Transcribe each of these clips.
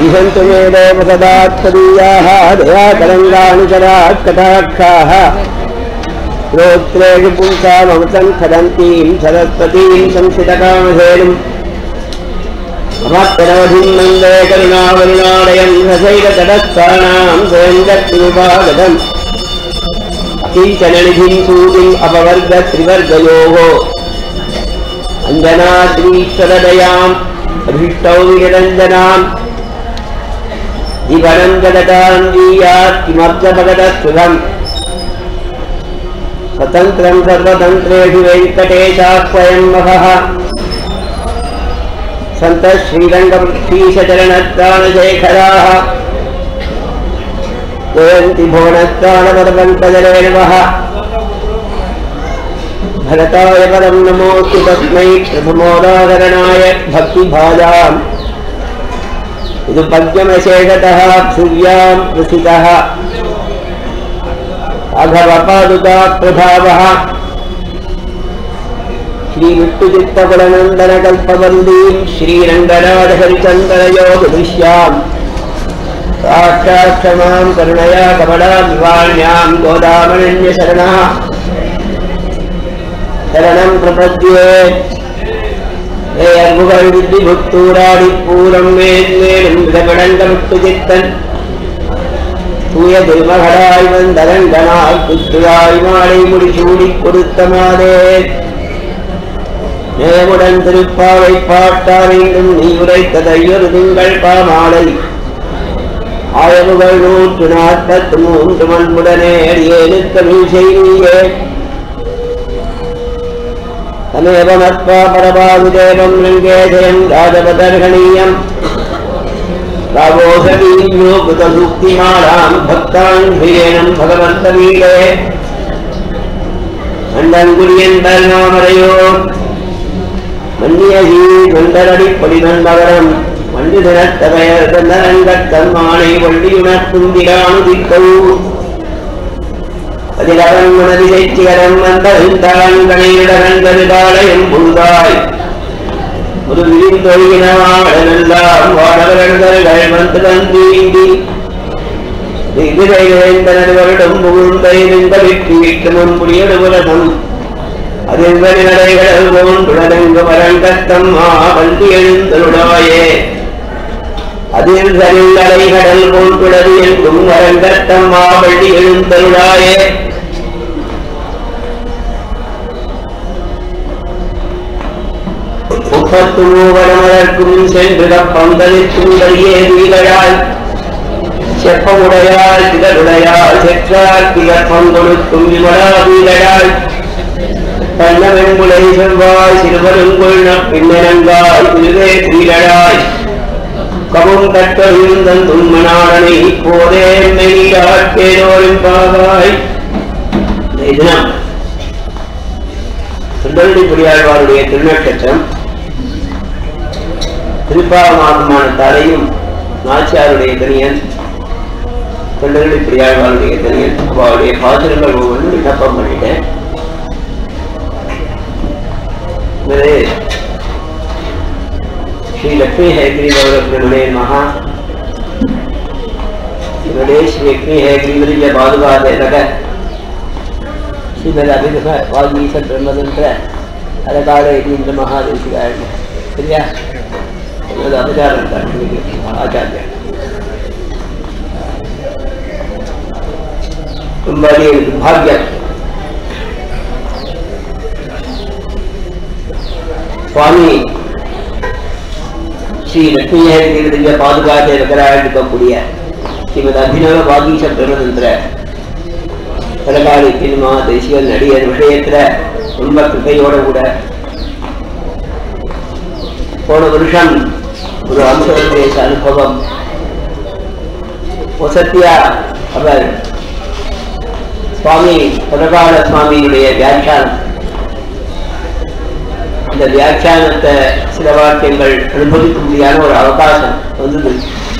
इहन्तु मे देवसदात्तदीयाः दयाकरङ्गानुचरात् कटाक्षाः श्रोत्रेषु पुंसाममृतम् खदन्तीम् सरस्वतीम् संसितकामधेनुम् अमत्तरवधिम् मन्दे करुणावरुणालयम् रसैकतटस्थानाम् स्वयङ्गत्युपागतम् अकिञ्चननिधिम् सूतिम् अपवर्ग त्रिवर्गयोः अञ्जनाद्रीश्वरदयाम् अभीष्टौ निरञ्जनाम् जीवनम् जगताम् जीयात् किमर्थभगतः सुखम् स्वतन्त्रम् सर्वतन्त्रेषु वेङ्कटेशाः स्वयं महः सन्तः श्रीरङ्गपृथ्वीशचरणत्राणशेखराः जयन्ति भुवनत्राणपदपङ्कजरेणवः भरताय परं नमोऽस्तु तस्मै प्रथमोदाहरणाय भक्तिभाजाम् इदु पद्यमशेषतः सूर्याम् प्रसितः अघवपादुता प्रभावः श्रीविष्णुचित्तकुलनन्दनकल्पवन्दीम् श्रीरङ्गनाथहरिचन्दनयोगदृश्याम् साक्षाक्षमाम् करुणया कमलाभिवाण्याम् गोदामनन्यशरणः शरणम् प्रपद्ये हे அன்புகள் வித்தி புத்தூராடி பூரம் மேன்மேலும் விடவிடங்கமிட்டு சித்தன் தூய திருமகளாய் வந்தரங்கனால் புத்துராய் மாலை முடிசூடிக் கொடுத்த மாதே நேமுடன் திருப்பாவை பாட்டாரிண்டும் நீ உரைத்ததையொரு திங்கள் பாமாலை ஆயமுகள் நூற்று நாற்பத்து மூன்று மண்புடனே ஏழுத்தமிழ் செய்தியே तमेव मत्वा परभाविदेवं लिङ्गेशयं राजपदर्हणीयम् रावोधवीं कृतसूक्तिमालां भक्तान् ह्रियेणं भगवन्तवीरे மண்டங்குரியன் நாமரையோ மன்னியகி மண்டலடிப்பொடி நண்பகரம் மண்டு தினத்தமையர் தந்தனங்கத்தம்மானை வள்ளியுணர்த்துந்திரானுதிக்கவு அதிலவன் மனதிலை சிகரம் வந்த இந்தகங்களிடகந்தருகாலயம் புழுதாய் ஒரு விரிந்தொழியினவாடனெல்லாம் வாடவர்கள் வந்து தந்தீண்டி வருடம் புகுந்தைந்த வெற்றி விட்டு முன்புடியடு உலகம் அதில் நடைகள் போன்றுடனங்கு வரங்கத்தம்மா வண்டி எழுந்தருடாயே அதில் சரில் அலைகடல் போன்றுடது என்றும் வரங்கத்தம்மா வண்டி எழுந்தருளாயே முப்பத்து மூவரமதற்கும் சென்று பந்தளிக்கும் வழியே வீரராய் செப்பமுடையாள் திகழுடையாள் செற்றார் திகற்பம் கொடுக்கும் விமலா வீரராய் தன்னவெண்புலை செவ்வாய் சிறுவருங்குள் பின்னரங்காய் திருவே தீரராய் கவும் கட்டழுந்தன் துன்மனாடனை இப்போதே மெய்யாட்டேரோரின் பாவாய் இந்த தினம் சுந்தரடி புரியாழ்வாருடைய திருநட்சத்திரம் திருப்பாவமாகமான தலையும் நாச்சியாருடைய தனியன் தொண்டர்களை பிரியாழ்வாருடைய தனியன் அவருடைய பாத்திரங்கள் ஒவ்வொன்றும் விண்ணப்பம் பண்ணிட்டேன் मेरे श्री लक्ष्मी हैग्री गौरव महा मेरे श्री लक्ष्मी हैग्री मेरी बालुवाद लग श्रीमद अभिनव वाल्मीक ब्रह्मतंत्र अलकाल यतीन्द्र महादेशिकाय சரியா அது அபச்சாரம் ஆச்சாரியா ரொம்ப எனக்கு பாக்கியம் சுவாமி ஸ்ரீ லட்சுமிய பாதுகாத்து இருக்கிறார் இருக்கக்கூடிய ஸ்ரீமத் அபிநவ பாகீச பிரமதந்திர தலகாலி சினிமா தேசிய நடிகர் விஷயத்துல ரொம்ப கிருப்பையோட கூட போன வருஷம் ஒரு அம்சோபதேச அனுபவம் வசத்தியா அவர் சுவாமி பதகால சுவாமியுடைய வியாக்கியானம் அந்த வியாக்கியானத்தை சில வாக்கியங்கள் அனுபவிக்க முடியாத ஒரு அவகாசம் வந்தது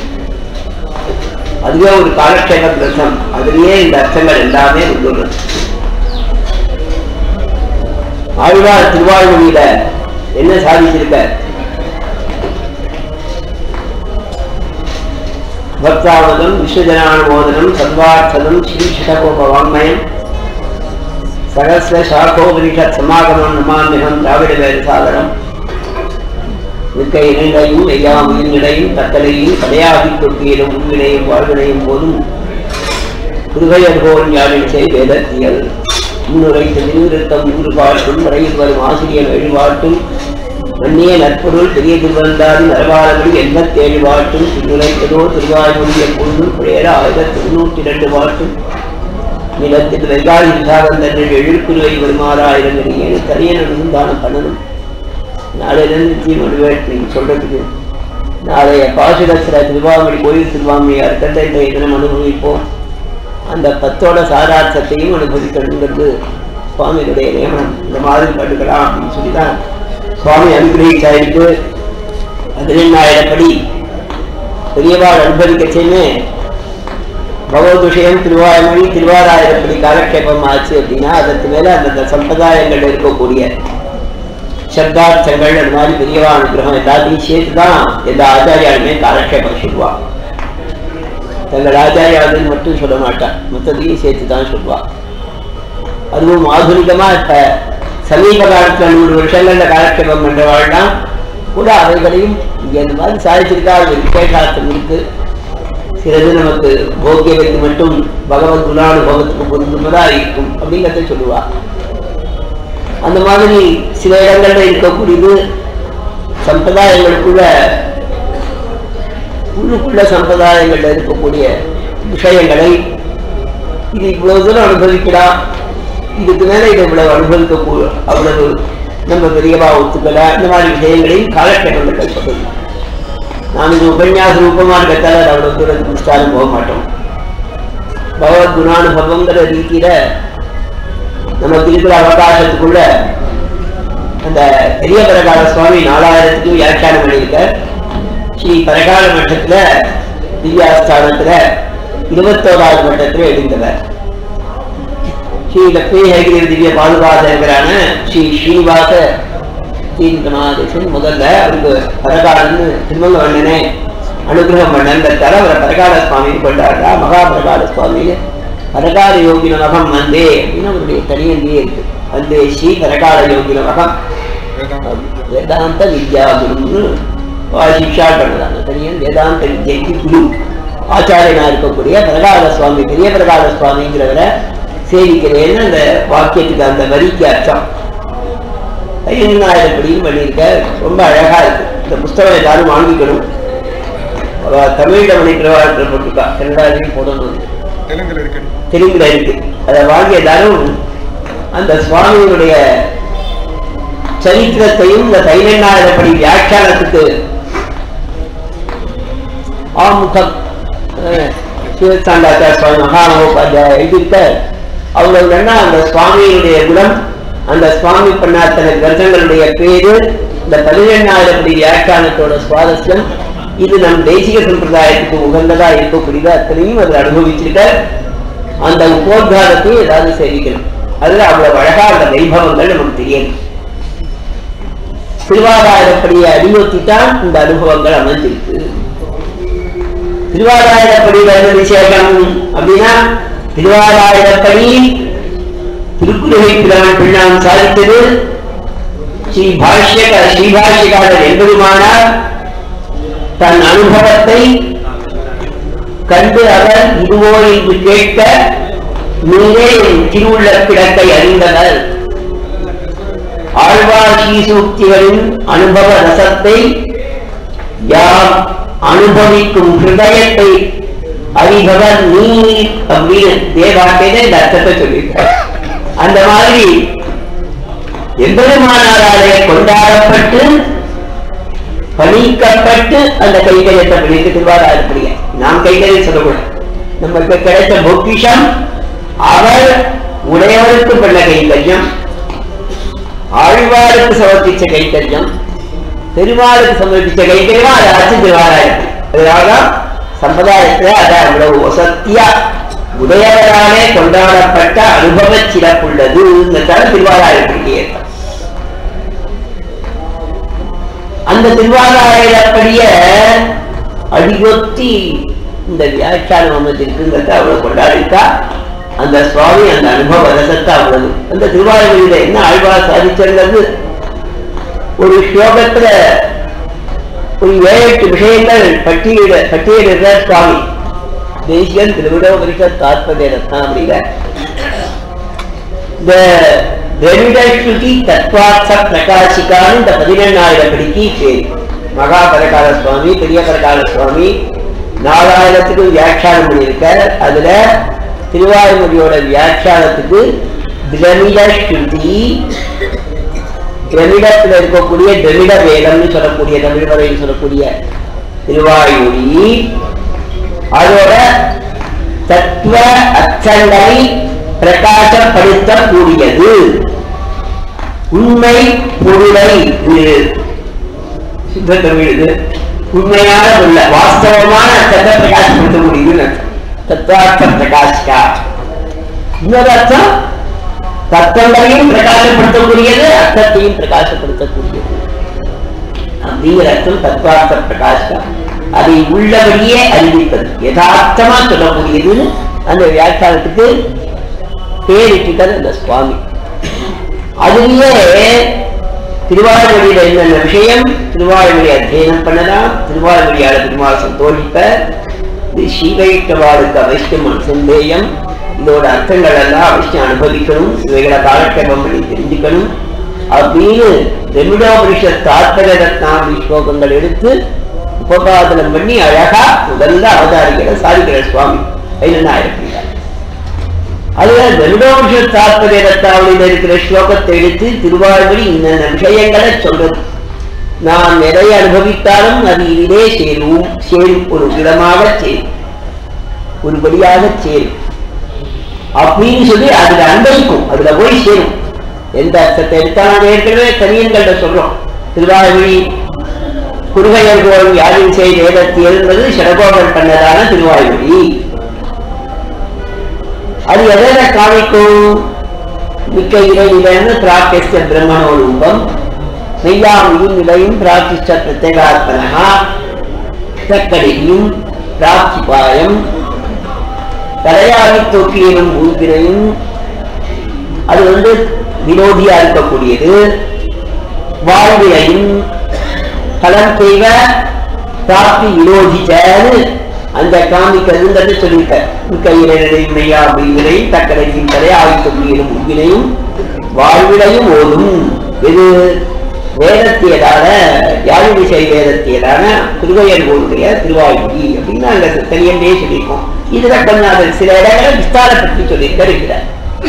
அதுவே ஒரு காலக்ஷேப கிரந்தம் அதுலயே இந்த அர்த்தங்கள் எல்லாமே வந்துள்ளது ஆழ்வார் திருவாழ்மொழியில என்ன சாதிச்சிருக்க பக்தாவதம் விஸ்வஜனானுமோதனம் சர்வார்த்ததம் ஸ்ரீ ஷடகோப வாங்மயம் சகசிர சாகோபனிஷத் சமாகமம் நமாமிகம் திராவிட வேத சாதனம் மிக்க இரண்டையும் எல்லா உயிர்நிலையும் தக்கலையும் கடையாகி கொட்டியலும் உண்வினையும் வாழ்வினையும் போதும் புதுகையர்கோன் யாழிசை வேதத்தியல் முன்னுரை திருவிருத்தம் நூறு பாட்டும் வரையில் வரும் ஆசிரியர் வழிபாட்டும் அந்நிய நற்பொருள் பெரிய திருவந்தாரி நரபாலபடி எண்பத்தேழு வாட்டும் திருநுழைத்ததோ திருவாய்மொழி எப்பொழுதும் புழையர ஆயிரத்தி தொண்ணூற்றி இரண்டு வாட்டும் நிலத்தில் வெங்காய விசாகந்தர்கள் எழுக்குருவை வருமாறாயிரம் ஏழு தனியனும் தானம் பண்ணணும் நாளையிலிருந்து தீமொழிவேட் நீங்க சொல்றதுக்கு நாளைய பாசுரத்துல திருவாமணி கோயில் திருவாமணி அர்த்தத்தை இந்த தினம் அனுபவிப்போம் அந்த பத்தோட சாரார்த்தத்தையும் அனுபவிக்கணுங்கிறது சுவாமியுடைய நியமனம் இந்த மாதிரி பண்ணுக்கலாம் அப்படின்னு சொல்லி தான் சுவாமி அனுகிரகிச்சாயிருக்கு பதினெண்ணாயிரப்படி பெரியவாள் அனுபவிக்கச்சேன்னு பகவத் விஷயம் திருவாய்மொழி திருவாராயிரப்படி காலக்ஷேபம் ஆச்சு அப்படின்னா அதற்கு மேல அந்தந்த சம்பிரதாயங்கள் இருக்கக்கூடிய சப்தார்த்தங்கள் அந்த மாதிரி பெரியவா அனுகிரகம் எல்லாத்தையும் சேர்த்து தான் எல்லா ஆச்சாரியாலுமே காலக்ஷேபம் சொல்லுவா தங்கள் ஆச்சாரியாளுன்னு மட்டும் சொல்ல மாட்டான் மொத்தத்தையும் சேர்த்து தான் சொல்லுவா அதுவும் ஆதுனிகமா இப்ப சமீப காலத்துல நூறு வருஷங்கள்ல காலக்ஷேபம் பண்றவாள்லாம் கூட அவைகளையும் இங்க இந்த மாதிரி சாதிச்சிருக்கா அது விசேஷார்த்தம் இருக்கு சிலது நமக்கு போக்கியவைக்கு மட்டும் பகவத் குணானுபவத்துக்கு பொருந்துமதா இருக்கும் அப்படிங்கிறத சொல்லுவா அந்த மாதிரி சில இடங்கள்ல இருக்கக்கூடியது சம்பிரதாயங்களுக்குள்ள உள்ளுக்குள்ள சம்பிரதாயங்கள்ல இருக்கக்கூடிய விஷயங்களை இது இவ்வளவு தூரம் அனுபவிக்கலாம் இதுக்கு மேல இதை இவ்வளவு அனுபவிக்க கூ- அவ்வளவு நம்ம பெரியவா ஒத்துக்கல இந்த மாதிரி விஷயங்களையும் காலக்கட்டங்கள் சொல்றது நாம் இது உபன்யாச ரூபமா இருக்கிறதால அது அவ்வளவு தூரத்துக்கு விஸ்தாரம் போக மாட்டோம் பகவத் குணானுபவங்கிற ரீதியில நமக்கு இருக்கிற அவகாசத்துக்குள்ள அந்த பெரிய பரகால சுவாமி நாலாயிரத்துக்கும் வியாக்கியானம் பண்ணியிருக்கார் ஸ்ரீ பரகால மட்டத்துல திவ்யாஸ்தானத்துல இருபத்தோராவது மட்டத்துல எழுந்தவர் ஸ்ரீ லக்ஷ்மி ஹேகிரி திவ்ய பாதுகாதகரான ஸ்ரீ ஸ்ரீனிவாச தீர்த்தமாதேசன் முதல்ல அவருக்கு பரகாலன்னு திருமங்க வண்ணனே அனுகிரகம் பண்ணங்கிறதால அவரை பரகால சுவாமின்னு கொண்டாடுறா மகா பரகால சுவாமின்னு பரகால யோகின மகம் வந்தே அப்படின்னு அவருடைய தனியந்தியே இருக்கு வந்தே ஸ்ரீ பரகால யோகின மகம் வேதாந்த வித்யா குருன்னு சிக்ஷா பண்ணதாங்க தனியன் வேதாந்த வித்யைக்கு குரு ஆச்சாரியனா இருக்கக்கூடிய பிரகால சுவாமி பெரிய பிரகால சுவாமிங்கிறவரை சேவிக்கிறேன்னு அந்த வாக்கியத்துக்கு அந்த வரிக்கு அர்த்தம் பதினெண்ணாயிரம் படியும் பண்ணியிருக்க ரொம்ப அழகா இருக்கு இந்த புஸ்தகம் எல்லாரும் வாங்கிக்கணும் அவ தமிழ்ல பண்ணிக்கிறவாழ்கிற போட்டுக்கா கன்னடாலையும் போடணும் தெலுங்குல இருக்கு தெலுங்குல இருக்கு அதை வாங்கி எல்லாரும் அந்த சுவாமியினுடைய சரித்திரத்தையும் இந்த பதினெண்ணாயிரம் படி வியாக்கியானத்துக்கு ஆமுகம் அஹ், சிவத்தாண்டாச்சார சுவாமி மகாமகோபாத்தியாய எழுதியிருக்க அவ்வளவு நன்னா அந்த சுவாமியினுடைய குணம் அந்த சுவாமி பண்ணாத்தன கிரந்தங்களுடைய பேரு இந்த பதினெண்ணாயிரம் படி வியாக்கியானத்தோட சுவாரஸ்யம் இது நம் தேசிக சம்பிரதாயத்துக்கு உகந்ததா இருக்கக்கூடியது அத்தனையும் அதில் அனுபவிச்சிருக்க அந்த உபோத்காரத்தையும் ஏதாவது சேவிக்கணும் அதுல அவ்வளவு அழகா அந்த வைபவங்கள் நமக்கு தெரியணும் திருவாராயிரப்படியை அடியொத்தித்தான் இந்த அனுபவங்கள் அமைஞ்சிருக்கு திருவாராயிரப்படியில் என்ன விசேஷம் அப்படின்னா திருவாராயிரப்படி திருக்குறளை பிரான் பிள்ளான் சாதித்தது ஸ்ரீ பாஷ்யக ஸ்ரீபாஷ்யகாரர் என்பதுமானார் தன் அனுபவத்தை கண்டு அவர் இதுவோ என்று கேட்க நீரே என் திருவுள்ள கிடக்கை அறிந்தனர் ஆழ்வார் ஸ்ரீசூக்திகளின் அனுபவ ரசத்தை யாம் அனுபவிக்கும் ஹிருதயத்தை அறிபவர் நீர் அப்படின்னு தேவாட்டையில இந்த அர்த்தத்தை சொல்லியிருக்கார் அந்த மாதிரி எம்பெருமானாராலே கொண்டாடப்பட்டு பணிக்கப்பட்டு அந்த கைகரியத்தை பண்ணிட்டு திருவாராயப்படிய நாம் கைகரியம் சொல்லக்கூடாது நமக்கு கிடைத்த பொக்கிஷம் அவர் உடையவருக்கு பண்ண கைங்கரியம் ஆழ்வாருக்கு சமர்ப்பிச்ச கைங்கரியம் பெருமாளுக்கு சமர்ப்பிச்ச கைங்கரியமா அதை அச்சு திருவாராயம் அதனாலதான் சம்பிரதாயத்துல அதை அவ்வளவு வசத்தியா உடையவராலே கொண்டாடப்பட்ட அனுபவ சிறப்புள்ளது திருவாராயப்படியே அந்த திருவாராயப்படிய அடியொத்தி இந்த வியாக்கியானம் அமைஞ்சிருக்குங்கிறத அவ்வளவு கொண்டாடிட்டா அந்த சுவாமி அந்த அனுபவ ரசத்தை அவ்வளவு அந்த திருவாரூரில என்ன ஆழ்வார் சாதிச்சிருந்தது ஒரு ஸ்லோகத்துல ஒரு ஏழு எட்டு விஷயங்கள் பட்டியலிட பட்டியலிடுற சுவாமி தேசியன் திருவிடோபரிஷ தாத்பரிய ரத்னாவளியில இந்த திரவிட ஸ்ருதி தத்வார்த்த பிரகாசிக்கான்னு இந்த பதினெண்ணாயிரம் படிக்கு பேரு மகா பரகால சுவாமி பெரிய பரகால சுவாமி நாலாயிரத்துக்கு வியாக்கியானம் பண்ணியிருக்கார் அதுல திருவாரூரியோட வியாக்கியானத்துக்கு திரமிட ஸ்ருதி திரமிடத்தில் இருக்கக்கூடிய திரமிட வேதம்னு சொல்லக்கூடிய தமிழ் வரையில் சொல்லக்கூடிய திருவாயூரி அதோட தத்துவ அச்சங்களை பிரகாசப்படுத்தக்கூடியது உண்மை பொருளை இது சித்த தமிழ் இது உண்மையான உள்ள வாஸ்தவமான அர்த்தத்தை பிரகாசப்படுத்தக்கூடியது தத்துவார்த்த பிரகாஷ்கா இன்னொரு அர்த்தம் தத்துவங்களையும் பிரகாசப்படுத்தக்கூடியது அர்த்தத்தையும் பிரகாசப்படுத்தக்கூடியது அப்படிங்கிற அர்த்தம் தத்துவார்த்த பிரகாஷ்கா அதை உள்ளபடியே அறிவிப்பது யதார்த்தமா சொல்லக்கூடியதுன்னு அந்த வியாக்கியானத்துக்கு பேரிட்டிருக்கார் அந்த சுவாமி அதுலயே திருவாரூரியில என்னென்ன விஷயம் திருவாரூரை அத்தியனம் பண்ணலாம் திருவாரூரியால பெருமாள் சந்தோஷிப்ப இது ஸ்ரீவைஷ்ணவாளுக்கு அவசியம் சந்தேயம் இதோட அர்த்தங்கள் எல்லாம் அவசியம் அனுபவிக்கணும் இவைகளை காலக்ஷேபம் பண்ணி தெரிஞ்சுக்கணும் அப்படின்னு ரெமிடோபரிஷத் தாத்பரிய ரத்னாவளி ஸ்லோகங்கள் எடுத்து உபபாதனம் பண்ணி அழகா முதல்ல அவதாரிக்கிற சாதிக்கிற சுவாமி ஐநனாயிரம் அதுல தனுடோஷ தாத்பரிய ரத்தாவளியில் இருக்கிற ஸ்லோகத்தை எடுத்து திருவாழ்வழி இன்னென்ன விஷயங்களை சொல்றது நாம் எதை அனுபவித்தாலும் அது இதிலே சேரும் சேரும் ஒரு விதமாக சேரும் ஒரு வழியாக சேரும் அப்படின்னு சொல்லி அதுல அன்பளிக்கும் அதுல போய் சேரும் எந்த அர்த்தத்தை எடுத்தாலும் ஏற்கனவே தனியன்கள்ட சொல்றோம் திருவாழ்வழி குருகையர்கோள் யாரின் செய் வேதத்தியல் என்பது சடகோபர் பண்ணதான திருவாய்மொழி அது எதை காமிக்கும் மிக்க இறைநிலைன்னு பிரார்த்திச்ச பிரம்மணோரூபம் மெய்யாமையும் நிலையும் பிரார்த்திச்ச பிரத்யேகாத்மனா தக்கடியும் பிராப்திபாயம் தலையாகி தொக்கியலும் உள்பினையும் அது வந்து விரோதியா இருக்கக்கூடியது வாழ்விலையும் கலம் செய்வ பிராப்தி விரோதிச்சன்னு அந்த காமிக்கிறதுங்கிறது சொல்லியிருக்க கையிலையும் மெய்யா அப்படிங்கிறையும் தக்கடையும் தலை ஆகித்தொழிலும் உண்மையிலையும் வாழ்விலையும் ஓடும் இது வேதத்தியதான யாழிசை வேதத்தியதான திருவையர் கோளுடைய திருவாயுடி அப்படின்னு அங்க தனியண்டே சொல்லியிருக்கோம் இதுல கொஞ்சம் அது சில இடங்களை விஸ்தாரப்படுத்தி சொல்லியிருக்க இருக்கிறார்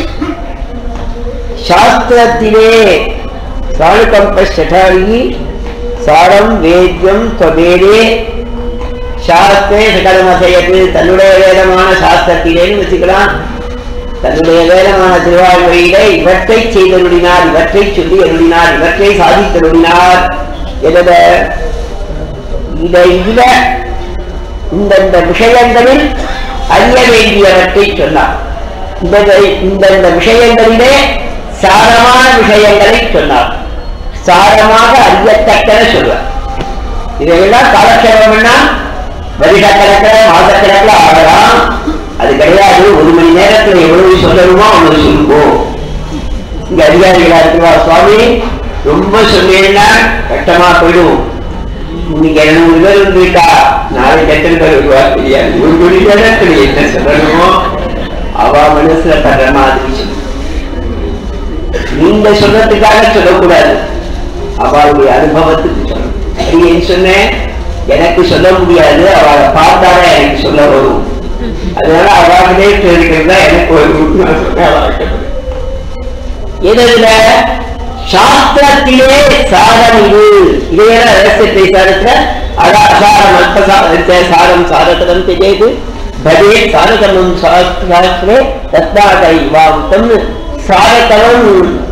சாஸ்திரத்திலே சாணுகம்ப சட்டாரி சாரம் வேத்யம் தொபேடே சாஸ்திரே சகலமசையத்து தன்னுடைய வேதமான சாஸ்திரத்திலேன்னு வச்சுக்கலாம் தன்னுடைய வேதமான திருவாழ்மொழியில இவற்றை செய்தருளினார் இவற்றை சொல்லி அருளினார் இவற்றை சாதித்தருளினார் எத இத இதுல இந்தந்த விஷயங்களில் அறிய வேண்டியவற்றை சொன்னார் இந்த இந்தந்த விஷயங்களிலே சாரமான விஷயங்களை சொன்னார் சாரமாக அறியத்தக்கன சொல்வார் இதையெல்லாம் காலக்ஷேபம்னா வருஷக்கணக்கில் மாசக்கணக்கில் ஆகலாம் அது கிடையாது ஒரு மணி நேரத்துல எவ்வளவு சொல்லணுமோ அவ்வளவு சொல்லுவோம் இங்க அதிகாரிகளா இருக்கிறா சுவாமி ரொம்ப சொன்னீங்கன்னா கஷ்டமா போயிடும் இன்னைக்கு இருநூறு பேர் இருந்துட்டா நாளைக்கு எத்தனை பேர் வருவா தெரியாது ஒரு மணி நேரத்துல என்ன சொல்லணுமோ அவ மனசுல படுற மாதிரி சொல்லணும் நீங்க சொன்னதுக்காக சொல்லக்கூடாது அவளுடைய அனுபவத்துக்கு சொல்லணும் அது ஏன் சொன்னேன் எனக்கு சொல்ல முடியாது அவளை பார்த்தாலே எனக்கு சொல்ல வரும் அதனால அவர்களே இருக்கிறதா எனக்கு வரும் நான் சொன்னேன் அவ ஆசைப்படுறேன். எதுல சாஸ்திரத்திலே சாரம் இது இதையெல்லாம் ரகசியத்தை சாரத்துல அட அசாரம் அல்பசாரத்தை சாரம் சாரதம் தெரியாது பதே சாரதமம் சாஸ்திரே தத்வாகை வாவுத்தம்னு சாரதமம்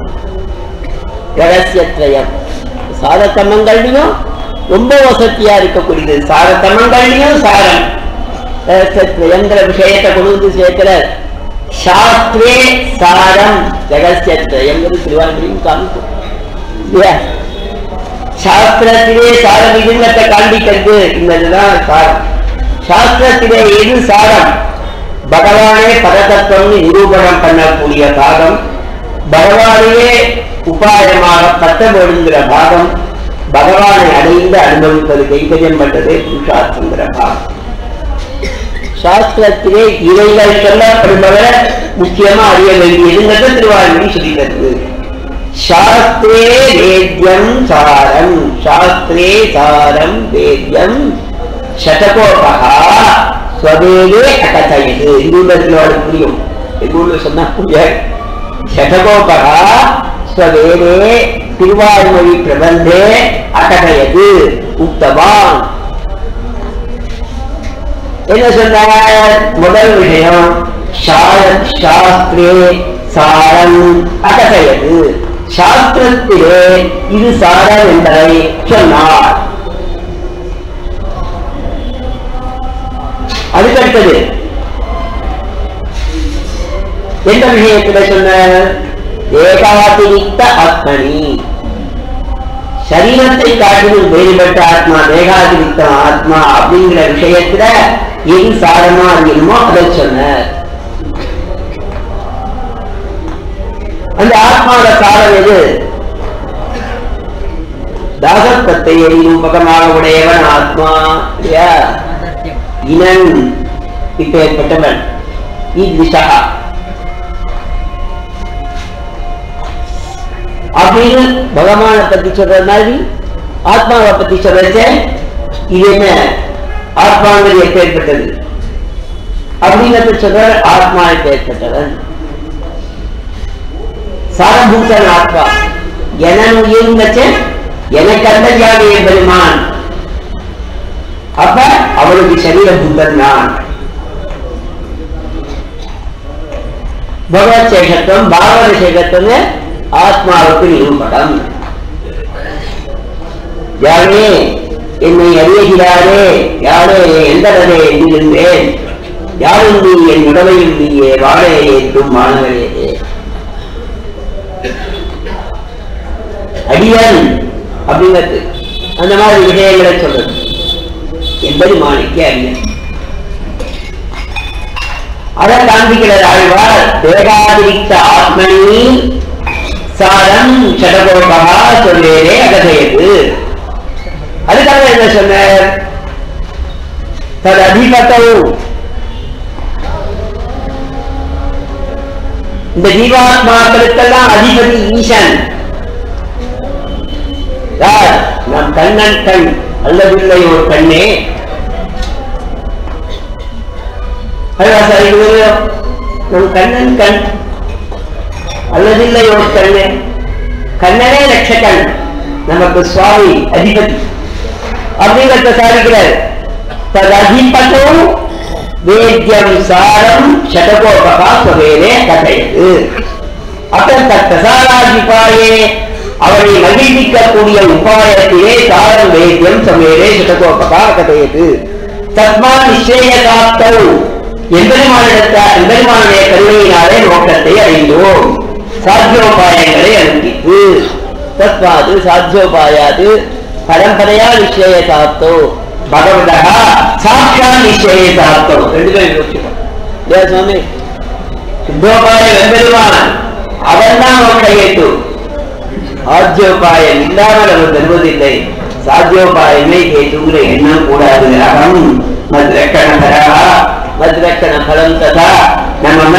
ரகசியத்ரயம் சாரதமங்கள்லையும் ரொம்ப வசதியா இருக்கக்கூடியது சாரதமங்கள்லையும் சாரம் ரகசியத்ரயங்கிற விஷயத்தை கொண்டு வந்து சேர்க்கிற சாஸ்திரே சாரம் ரகசியத்ரயங்கிறது திருவாரூரையும் காமிக்கும் இல்லையா சாஸ்திரத்திலே சாரம் இதுங்கத்தை காண்பிக்கிறது இந்த இதுதான் சாரம் சாஸ்திரத்திலே எது சாரம் பகவானே பரதத்துவம் நிரூபணம் பண்ணக்கூடிய பாகம் பகவானையே உபாயமாக பத்த வேணுங்கிற பாகம் பகவானை அடைந்து அனுபவிப்பது கைங்கரியம் பண்றதே புருஷார்த்தங்கிற பாகம் சாஸ்திரத்திலே இவைகள் சொல்லப்படுபவரை முக்கியமா அறிய வேண்டியதுங்கிறத திருவாரூரி சொல்லி தருது சாஸ்திரே வேத்யம் சாரம் சாஸ்திரே சாரம் வேத்யம் சதகோபகா ஸ்வதேவே அகதயது இந்த ஊர்ல இருக்கிறவளுக்கு புரியும் எங்க ஊர்ல சொன்னா புரியாது சதகோபகா ஸ்வதேவே திருவாய்மொழி பிரபந்தே அகதயது உத்தவான் என்ன சொன்னார் முதல் விஷயம் சார- சாஸ்திரே சாரம் அகதயது சாஸ்திரத்திலே இது சாரம் என்பதை சொன்னார் அதுக்கடுத்தது எந்த விஷயத்துல சொன்ன ஏகாதிரிக்த ஆத்மனி சரீரத்தை காட்டிலும் வேறுபட்ட ஆத்மா தேகாதிரிக்த ஆத்மா அப்படிங்கிற விஷயத்துல எது சாரமா இருக்கணுமோ அதை சொன்னார் அந்த ஆத்மாவோட சாரம் எது தாசத்தத்தை ரூபகமாக உடையவன் ஆத்மா இல்லையா இனன் இப்பேற்பட்டவன் ஈத்விஷா அப்படின்னு பகவானை பத்தி சொல்ற மாதிரி ஆத்மாவை பத்தி சொல்றச்ச இது என்ன ஆத்மாங்கிறது எப்பேற்பட்டது அப்படிங்கிறத சொல்ற ஆத்மா எப்பேற்பட்டவன் சாரபூதன் ஆத்மா எனன் உயிர்ந்தச்ச எனக்கு அந்த ஜாதிய பெருமான் அப்ப அவனுக்கு சரீரபூதன் நான் பகவத் சேஷத்துவம் பாகவத சேஷத்துவம் ஆத்மாவுக்கு நிரூபணம் யாரே என்னை அறியுகிறாரே யாரே எந்தடவே எண்ணிருந்தேன் யாரும் நீ என் உடமையும் நீயே வாழே என்றும் மாணவரே அடியன் அப்படிங்கிறது அந்த மாதிரி விஷயங்களை சொல்றது என்பது மாணிக்க அடியன் அதை காண்பிக்கிறது ஆழ்வார் தேகாதிரிக்த ஆத்மனி சாரம் சடகோபா சொல்லேரே அகதையது அதுக்காக என்ன சொன்னார் தது அதிபத்தவும் இந்த ஜீவாத்மாக்களுக்கெல்லாம் அதிபதி ஈசன் யார் நம் கண்ணன் கண் அல்லதில்லை ஒரு கண்ணே அதுவா சார் இது ஒரு நம் கண்ணன் கண் அல்லதில்லை ஒரு கண்ணே கண்ணனே ரட்சகன் நமக்கு சுவாமி அதிபதி அப்படிங்கிறத சாதிக்கிறார் தது அதிபத்தும் வேத்யம் சாரம் சதகோபகா சுவேனே கதையது அப்புறம் தத்தசாராதிபாயே அவனை மகிழ்விக்கக்கூடிய உபாயத்திலே சாரம் வேத்தியம் சமேரே சதகோபகா கதையது தத்மா நிச்சய காத்தௌ எம்பெருமானிடத்த எம்பெருமானுடைய கருணையினாலே நோக்கத்தை அடைந்தோம் சாத்தியோபாயங்களை அனுப்பித்து தத்வாது சாத்தியோபாயாது பரம்பரையா நிச்சய சாத்தோ பகவதா சாட்சா நிச்சய சாத்தோ ரெண்டு பேரும் யோசிக்கணும் இல்லையா சுவாமி சித்தோபாய வெம்பெருமான் அவன் தான் கையெட்டு ஆஜ்யோபாயம் இல்லாமல் அவர் தருவதில்லை சாத்தியோபாயமே கேட்டுங்கிற எண்ணம் கூடாது அகம் மத்ரக்கணகரா மத்ரக்கண பலம் ததா நம்ம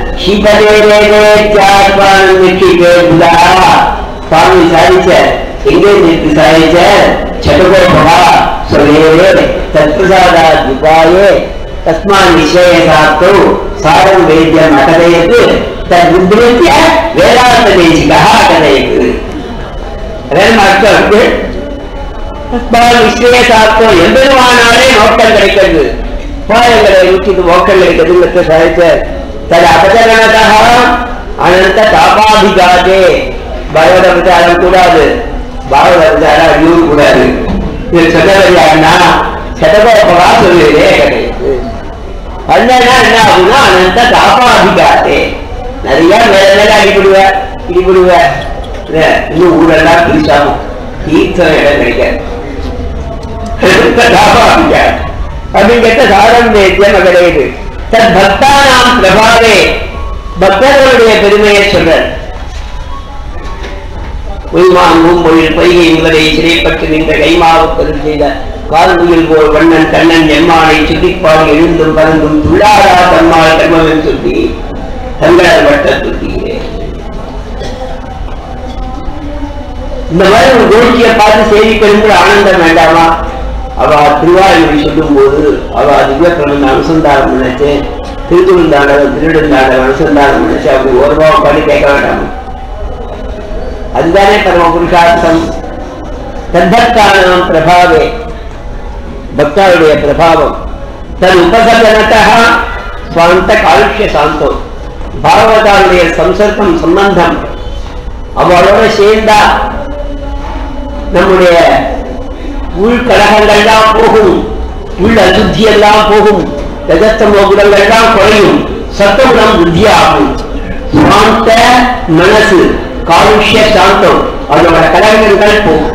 சிவதேவேத்யாத்மானம் நிக்கிப்பே புதா சுவாமி சாதிச்ச எங்கே நிறுத்தி சாதிச்ச சதுகோபகா சொல்லேவே தத்பிரசாதா துபாயே தஸ்மான் நிச்சய சாத்தோ சாரம் வேத்தியம் அகதயத்து தத்வித்ய வேதாந்த தேசிகா அகதயத்து அதான் அர்த்தம் இருக்கு தஸ்மான் நிச்சய சாத்தோ எம்பெருமானாலே நோக்கம் கிடைக்கிறது உபாயங்களை ருச்சிக்கு மோக்கம் கிடைக்கிறது சாதிச்ச தது அபகரணதா அனந்த தாபாபிகாதே பகவத விசாரம் கூடாது பாகவத விசாரம் அழியும் கூடாது இது சொன்னவரியாருன்னா சதகோபகா சொல்லுவதே கிடையாது பண்ணனா என்ன ஆகும்னா அனந்த தாபாபிகாதே நிறைய மேல மேல அடிபடுவ இடிபடுவ இல்ல, இன்னும் ஊரெல்லாம் பிரிச்சாகும் தீர்த்தம் இடம் கிடைக்காது தாபாபிகாது அப்படின்னு கேட்ட சாரம் வேத்தியம் கிடையாது தத் பக்தானாம் பிரபாவே பக்தர்களுடைய பெருமையை சொல்றார் உய்மாங்கும் மொழில் பொய்கை முதலை சிறைப்பட்டு நின்ற கைமாவுக்கருள் செய்த கால்முகில் போல் வண்ணன் கண்ணன் எம்மானை சுட்டிப்பாடி எழுந்தும் பறந்தும் துள்ளாரா தம்மாள் கர்மவன் சுட்டி தங்களால் வட்ட சுட்டிகிறேன் இந்த மாதிரி ஒரு கோஷ்டியை பார்த்து செய்தி பெறுங்கிற ஆனந்தம் வேண்டாமா அவ திருவாயூரை சொல்லும் போது அவ திவ்ய பிரபந்த அனுசந்தானம் நினைச்சு திருத்துருந்தாண்டவன் திருடுந்தாண்டவன் அனுசந்தானம் நினைச்சு அப்படி ஒரு ரூபா உட்காந்து கேட்க வேண்டாமா அதுதானே பரம புருஷார்த்தம் தத்தத்தானம் பிரபாவே பக்தாவுடைய பிரபாவம் தன் உபசரணத்தா சுவாந்த காலுஷ்ய சாந்தம் பாகவதாவுடைய சம்சர்க்கம் சம்பந்தம் அவளோட சேர்ந்தா நம்முடைய உள்கலகங்கள்லாம் போகும் உள் அசுத்தி எல்லாம் போகும் ரஜத்தமோ குணங்கள்லாம் குறையும் சத்தகுணம் புத்தியாகும் சாந்த மனசு காலுஷ்ய சாந்தம் அதோட கலங்கங்கள் போகும்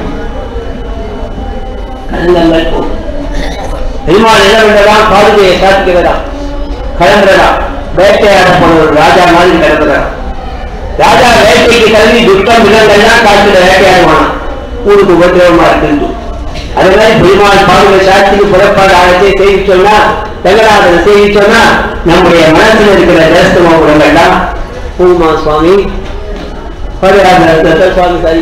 கலங்கங்கள் போகும் பெருமாள் என்ன பண்றதாம் காதுகையை சாத்திக்கிறதா கிளம்புறதா வேட்டையாட போன ஒரு ராஜா மாதிரி கிளம்புறா ராஜா வேட்டைக்கு கிளம்பி துஷ்டம் விலங்கெல்லாம் காட்டுல வேட்டையாடுவானா ஊருக்கு உபத்திரவமா இருக்கு அதே மாதிரி பெருமாள் பாதுகை சாட்சிக்கு புறப்பாடு ஆகத்தே செய்தி சொன்னா தங்கநாதன் செய்தி சொன்னா நம்முடைய மனசுல இருக்கிற தேசமா குணங்கள்லாம் பூமா சுவாமி பரிகார சுவாமி சாரி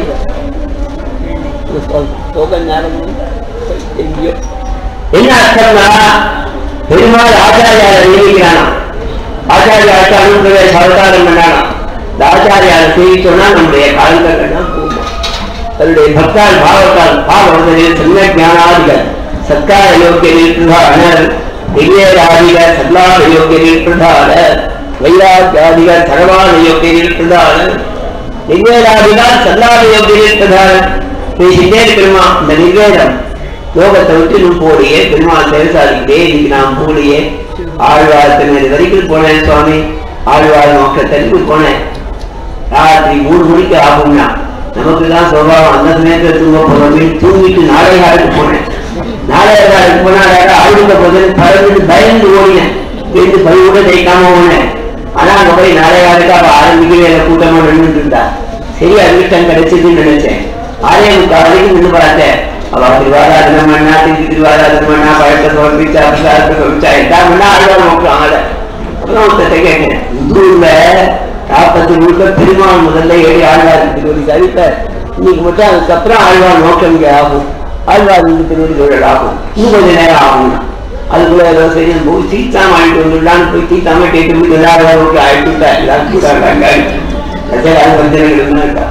டோக்கன் ஞானம் எங்கேயோ என்ன அர்த்தம்னா பெருமாள் ஆச்சாரியாரை நியமிக்கிறானா ஆச்சாரிய அனுப்பிரவேச அவதாரம் பண்ணானா இந்த ஆச்சாரியாரை செய்தி சொன்னா நம்முடைய காலங்கள் எல்லாம் பூமா தன்னுடைய பக்தால் பாவத்தால் பாவத்தில் சமய ஞானாதிகள் சத்கார யோக்கியரில் பிரதான திவ்யராதிகள் சல்லாத யோக்கியரில் பிரதான வைராக்கியாதிகள் சரவாத யோக்கியரில் பிரதான நிர்வேதாதிகள் சல்லாத யோக்கியரில் பிரதான பேசிட்டே இருக்கிறோமா இந்த நிர்வேதம் லோகத்தை விட்டு இன்னும் போடியே பெருமாள் சேரசாதிக்கிட்டே இன்னைக்கு நான் போடியே ஆழ்வார் திருநெல் வரைக்கும் போனேன் சுவாமி ஆழ்வார் நோக்கத்திற்கு போனேன் ராத்திரி மூணு மணிக்கு ஆகும்னா நமக்கு தான் சுபாவம் அந்த சமயத்துல தூங்க போறோமே தூங்கிட்டு நாளையாருக்கு போனேன் நாளையாருக்கு போனா ஆளுங்க போது பறந்துட்டு பயந்து ஓடினேன் இருந்து பழி கூட ஜெயிக்காம ஓடினேன் ஆனா அங்க போய் நாளையாருக்கு அவ ஆரம்பிக்கவே இல்லை கூட்டமா நின்றுட்டு இருந்தா சரி அதிர்ஷ்டம் கிடைச்சதுன்னு நினைச்சேன் ஆறே முக்கால் வரைக்கும் நின்று பார்த்தேன் அவ திருவாராதனம் பண்ணா திருச்சி திருவாராதனம் பண்ணா பழத்தை சமர்ப்பிச்சா பிரசாதத்தை சமைச்சா எல்லாம் பண்ணா ஆழ்வார் நோக்கம் ஆகல அப்புறம் ஒருத்தட்ட கேட்டேன் ஊர்ல நாற்பத்தி முழுக்க பெருமாள் முதல்ல ஏறி ஆழ்வார் திருவடி சரிப்ப இன்னைக்கு மட்டும் அதுக்கப்புறம் ஆழ்வார் நோக்கம் இங்கே ஆகும் ஆழ்வார் வந்து திருவடி தொழில் ஆகும் இன்னும் கொஞ்ச நேரம் ஆகும் அதுக்குள்ள ஏதோ சரி போய் சீத்தா வாங்கிட்டு வந்துடலான்னு போய் சீத்தாம கேட்டு போய் எல்லாரும் நோக்கி ஆயிட்டு எல்லாம் கூடாங்க அது வந்து இருக்கா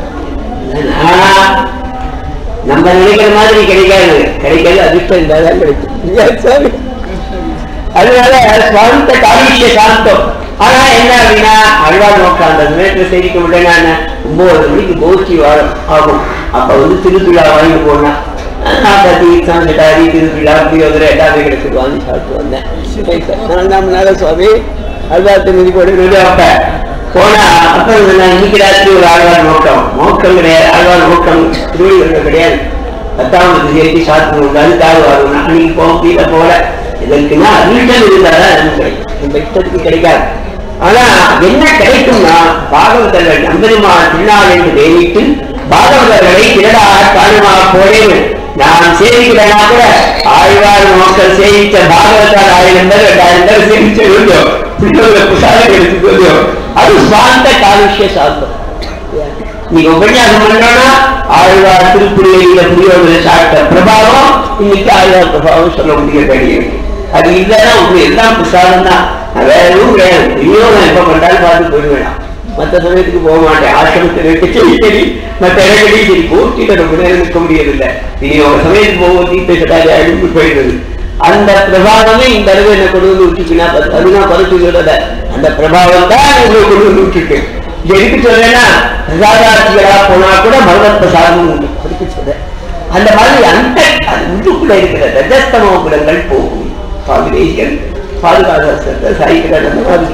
நம்ம நினைக்கிற மாதிரி கிடைக்காது கிடைக்காது அதிர்ஷ்டம் இருந்தாதான் கிடைக்கும் அதனால சுவாந்த காலிஷ்ய சாந்தம் ஆனா என்ன அப்படின்னா அழ்வார் நோக்கம் அந்த நேரத்துல செய்திக்க முடியல ஒன்பது மணிக்கு கோஷ்டி வாரம் ஆகும் அப்ப வந்து திருவிழா வாங்கிட்டு போனா நான் தீர்த்தம் செட்டாரி திருவிழா புளியோதரை எல்லாமே கிடைச்சிட்டு வாங்கி சாப்பிட்டு வந்தேன் நான் தான் முன்னால சுவாமி அழ்வார் திருமதி போட்டு அப்ப போனா அப்ப நான் இன்னைக்கு ராத்திரி ஒரு ஆழ்வார் நோக்கம் நோக்கம் கிடையாது ஆழ்வார் நோக்கம் திருவிழா கிடையாது பத்தாவது சேர்த்து சாப்பிட்டு உண்டு அதுக்காக வரும் அன்னைக்கு போக கீழே போல இதற்குன்னா அதிர்ஷ்டம் இருந்தாதான் நமக்கு கிடைக்கும் நம்ம இஷ்டத்துக்கு கிடைக்காது ஆனா என்ன கிடைக்கும்னா பாகவதர்கள் நம்பருமா திருநாள் என்று தேடிட்டு பாகவதர்களை திரடா காணுமா போலேன் நான் சேவிக்கிறேன்னா கூட ஆழ்வார் மக்கள் சேவித்த பாகவதால் ஆயிரம் பேர் ரெண்டாயிரம் பேர் சேவிச்சு சொல்லியும் பிள்ளைகளை புசாரம் எடுத்து சொல்லியும் அது சுவாந்த காலுஷ்ய சாஸ்திரம் நீங்க உபன்யாசம் பண்ணோம்னா ஆழ்வார் திருப்புரியில புரியோதனை சாப்பிட்ட பிரபாவம் இன்னைக்கு ஆழ்வார் பிரபாவம் சொல்ல முடிய வேண்டியது அது இல்லைன்னா உங்களுக்கு எல்லாம் பிரசாதம் தான் வேற எதுவும் கிடையாது விநியோகம் எப்ப பண்ணாலும் பார்த்து போயிடுவேன் மற்ற சமயத்துக்கு போக மாட்டேன் ஆசிரமத்தில் இருக்க சரி சரி மற்ற இடங்களையும் சரி போட்டியில ரொம்ப நேரம் நிற்க முடியதில்லை விநியோக சமயத்துக்கு போகும் தீர்த்த சட்டாதி அழுப்பு போயிடுது அந்த பிரபாவமே இந்த அளவு என்ன கொண்டு வந்து விட்டுச்சுன்னா அதுனா பரிசு சொல்றத அந்த பிரபாவம் தான் உங்களை கொண்டு வந்து விட்டுருக்கு இது எதுக்கு சொல்றேன்னா பிரசாதார்த்திகளா போனா கூட பகவத் பிரசாதம் உண்டு அதுக்கு சொல்றேன் அந்த மாதிரி அந்த அது உள்ளுக்குள்ள இருக்கிற ரஜஸ்தமோ குணங்கள் போகும் சுவாமி தேசிகன் பாதுகாத்த சாய்க்கிறார் அந்த மாதிரி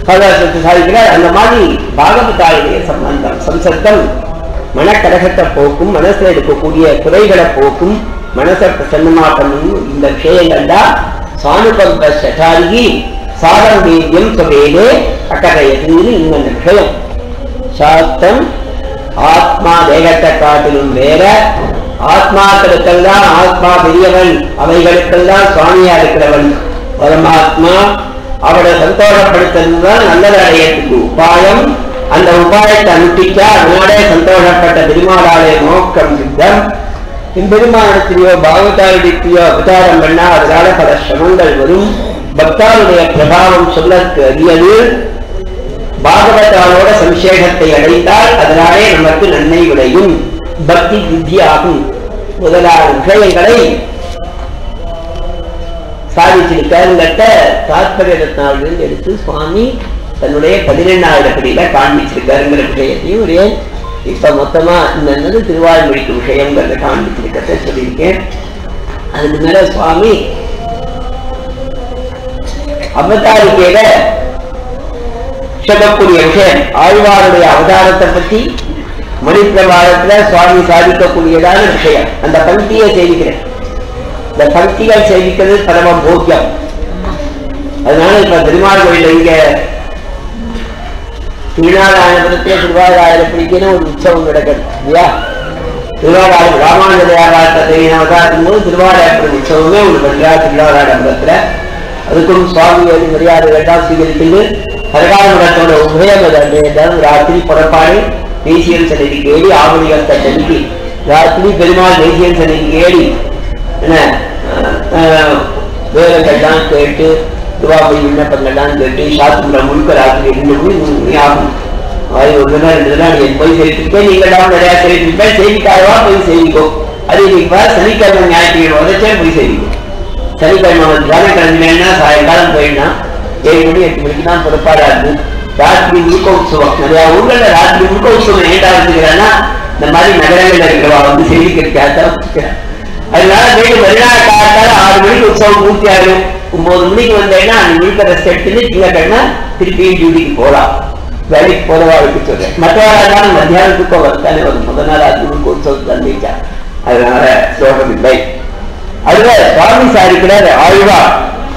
கதாசத்தை சாதிக்கிறார் அந்த மாதிரி பாகவதாளுடைய சம்பந்தம் சம்சர்க்கம் மனக்கடகத்தை போக்கும் மனசுல இருக்கக்கூடிய குறைகளை போக்கும் மனசை பிரசன்னமா பண்ணும் இந்த விஷயங்கள் தான் சானுபந்த சட்டாரிகி சாதம் வீரியம் சுவேலே அக்கறையதுன்னு இந்த விஷயம் சாஸ்திரம் ஆத்மா தேகத்தை காட்டிலும் வேற ஆத்மாக்களுக்கெல்லாம் ஆத்மா பெரியவன் அவைகளுக்கெல்லாம் சுவாமியா இருக்கிறவன் பரமாத்மா அவரை சந்தோஷப்படுத்துறதுதான் நல்லது அடையறதுக்கு உபாயம் அந்த உபாயத்தை அனுஷ்டிச்சா அதனாலே சந்தோஷப்பட்ட பெருமாளாலே நோக்கம் சித்தம் பெருமானத்திலேயோ பாகவதாரிடத்திலேயோ அவதாரம் பண்ணா அதனால பல சிரமங்கள் வரும் பக்தாருடைய பிரபாவம் சொல்லற்கு அரியது பாகவதாவோட சம்சேகத்தை அடைந்தால் அதனாலே நமக்கு நன்மை விளையும் பக்தி புத்தி ஆகும் முதலான விஷயங்களை சாதிச்சிருக்காருங்கட்ட தாத்பரிய ரத்னாவிலிருந்து எடுத்து சுவாமி தன்னுடைய பதினெண்ணாயிரம் படியில காண்பிச்சிருக்காருங்கிற விஷயத்தையும் ஒரே இப்ப மொத்தமா இந்த திருவாய்மொழிக்கு விஷயங்கிறத காண்பிச்சிருக்கிறத சொல்லியிருக்கேன் அதுக்கு மேல சுவாமி அவதாரிக்கையில சொல்லக்கூடிய விஷயம் ஆழ்வாருடைய அவதாரத்தை பத்தி மணிப்பிரபாரத்துல சுவாமி சாதிக்கக்கூடியதான விஷயம் அந்த பங்கியை சேவிக்கிறேன் இந்த பக்திகள் சேவிக்கிறது பரம போக்கியம் அதனால இப்ப திருமால் கோயில இங்க திருநாராயணபுரத்துல திருவாராயிரம் பிடிக்கிற ஒரு உற்சவம் நடக்குது இல்லையா திருவாராயம் ராமானுஜயாராட்டத்தை அவதாரத்தின் போது திருவாராயபுரம் உற்சவமே ஒன்று பண்றா திருவாராயபுரத்துல அதுக்கும் சுவாமி அது மரியாதைகள்லாம் சீகரிக்கிறது சரகாரமடத்தோட உபயம் அது அன்றைய தினம் ராத்திரி புறப்பாடு தேசியன் சன்னிதிக்கு ஏறி ஆவணிகத்தை தடுக்கி ராத்திரி பெருமாள் தேசியன் சன்னிதிக்கு ஏறி என்ன வேலைகள்லாம் கேட்டு துவாபை விண்ணப்பங்கள்லாம் கேட்டு சாஸ்திரம் முழுக்க ராத்திரி ரெண்டு மணி மூணு மணி ஆகும் அது ஒரு தினம் ரெண்டு தினம் நீங்க போய் சேர்த்துருக்கேன் நீங்களாம் நிறைய சேர்த்துருப்பேன் செய்திக்காகவா போய் செய்திக்கோ அது இன்னைக்கு சனிக்கிழமை ஞாயிற்றுக்கிழமை உதச்சே போய் செய்திக்கோ சனிக்கிழமை வந்து வியாழக்கிழமைன்னா சாயங்காலம் போயிடனா ஏழு மணி எட்டு மணிக்கு தான் புறப்பாடா இருக்கு ராத்திரி முழுக்க உற்சவம் நிறைய ஊர்கள்ல ராத்திரி முழுக்க உற்சவம் ஏண்டா வச்சுக்கிறேன்னா இந்த மாதிரி நகரங்கள்ல இருக்கிறவா வந்து செய்திக்கிறதுக்காக அதனால வேறு மறுநாள் காலத்தால ஆறு மணிக்கு உற்சவம் பூர்த்தி ஆகும் ஒன்பது மணிக்கு வந்தேன்னா அந்த முழுக்க ரெஸ்ட் எடுத்துட்டு திங்கக்கிழமை திருப்பியும் டியூட்டிக்கு போகலாம் வேலைக்கு போறவாளுக்கு சொல்றேன் மற்றவர்கள் மத்தியானத்துக்கோ வரத்தானே வரும் முதல் நாள் அது முழுக்க உற்சவம் தந்திச்சா அதனால சோகம் இல்லை அதுல சுவாமி சாதிக்கிறார் ஆழ்வார்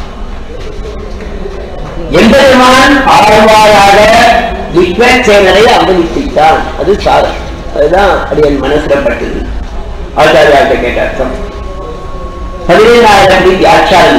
எம்பெருமான் ஆழ்வாராக விக்ரச்சேனரை அவதரித்தான் அது சாதம் அதுதான் அடியன் மனசுல பட்டது ஆச்சாரியார்கிட்ட கேட்ட அர்த்தம் பதினேழாயிரம் வியாட்சாரி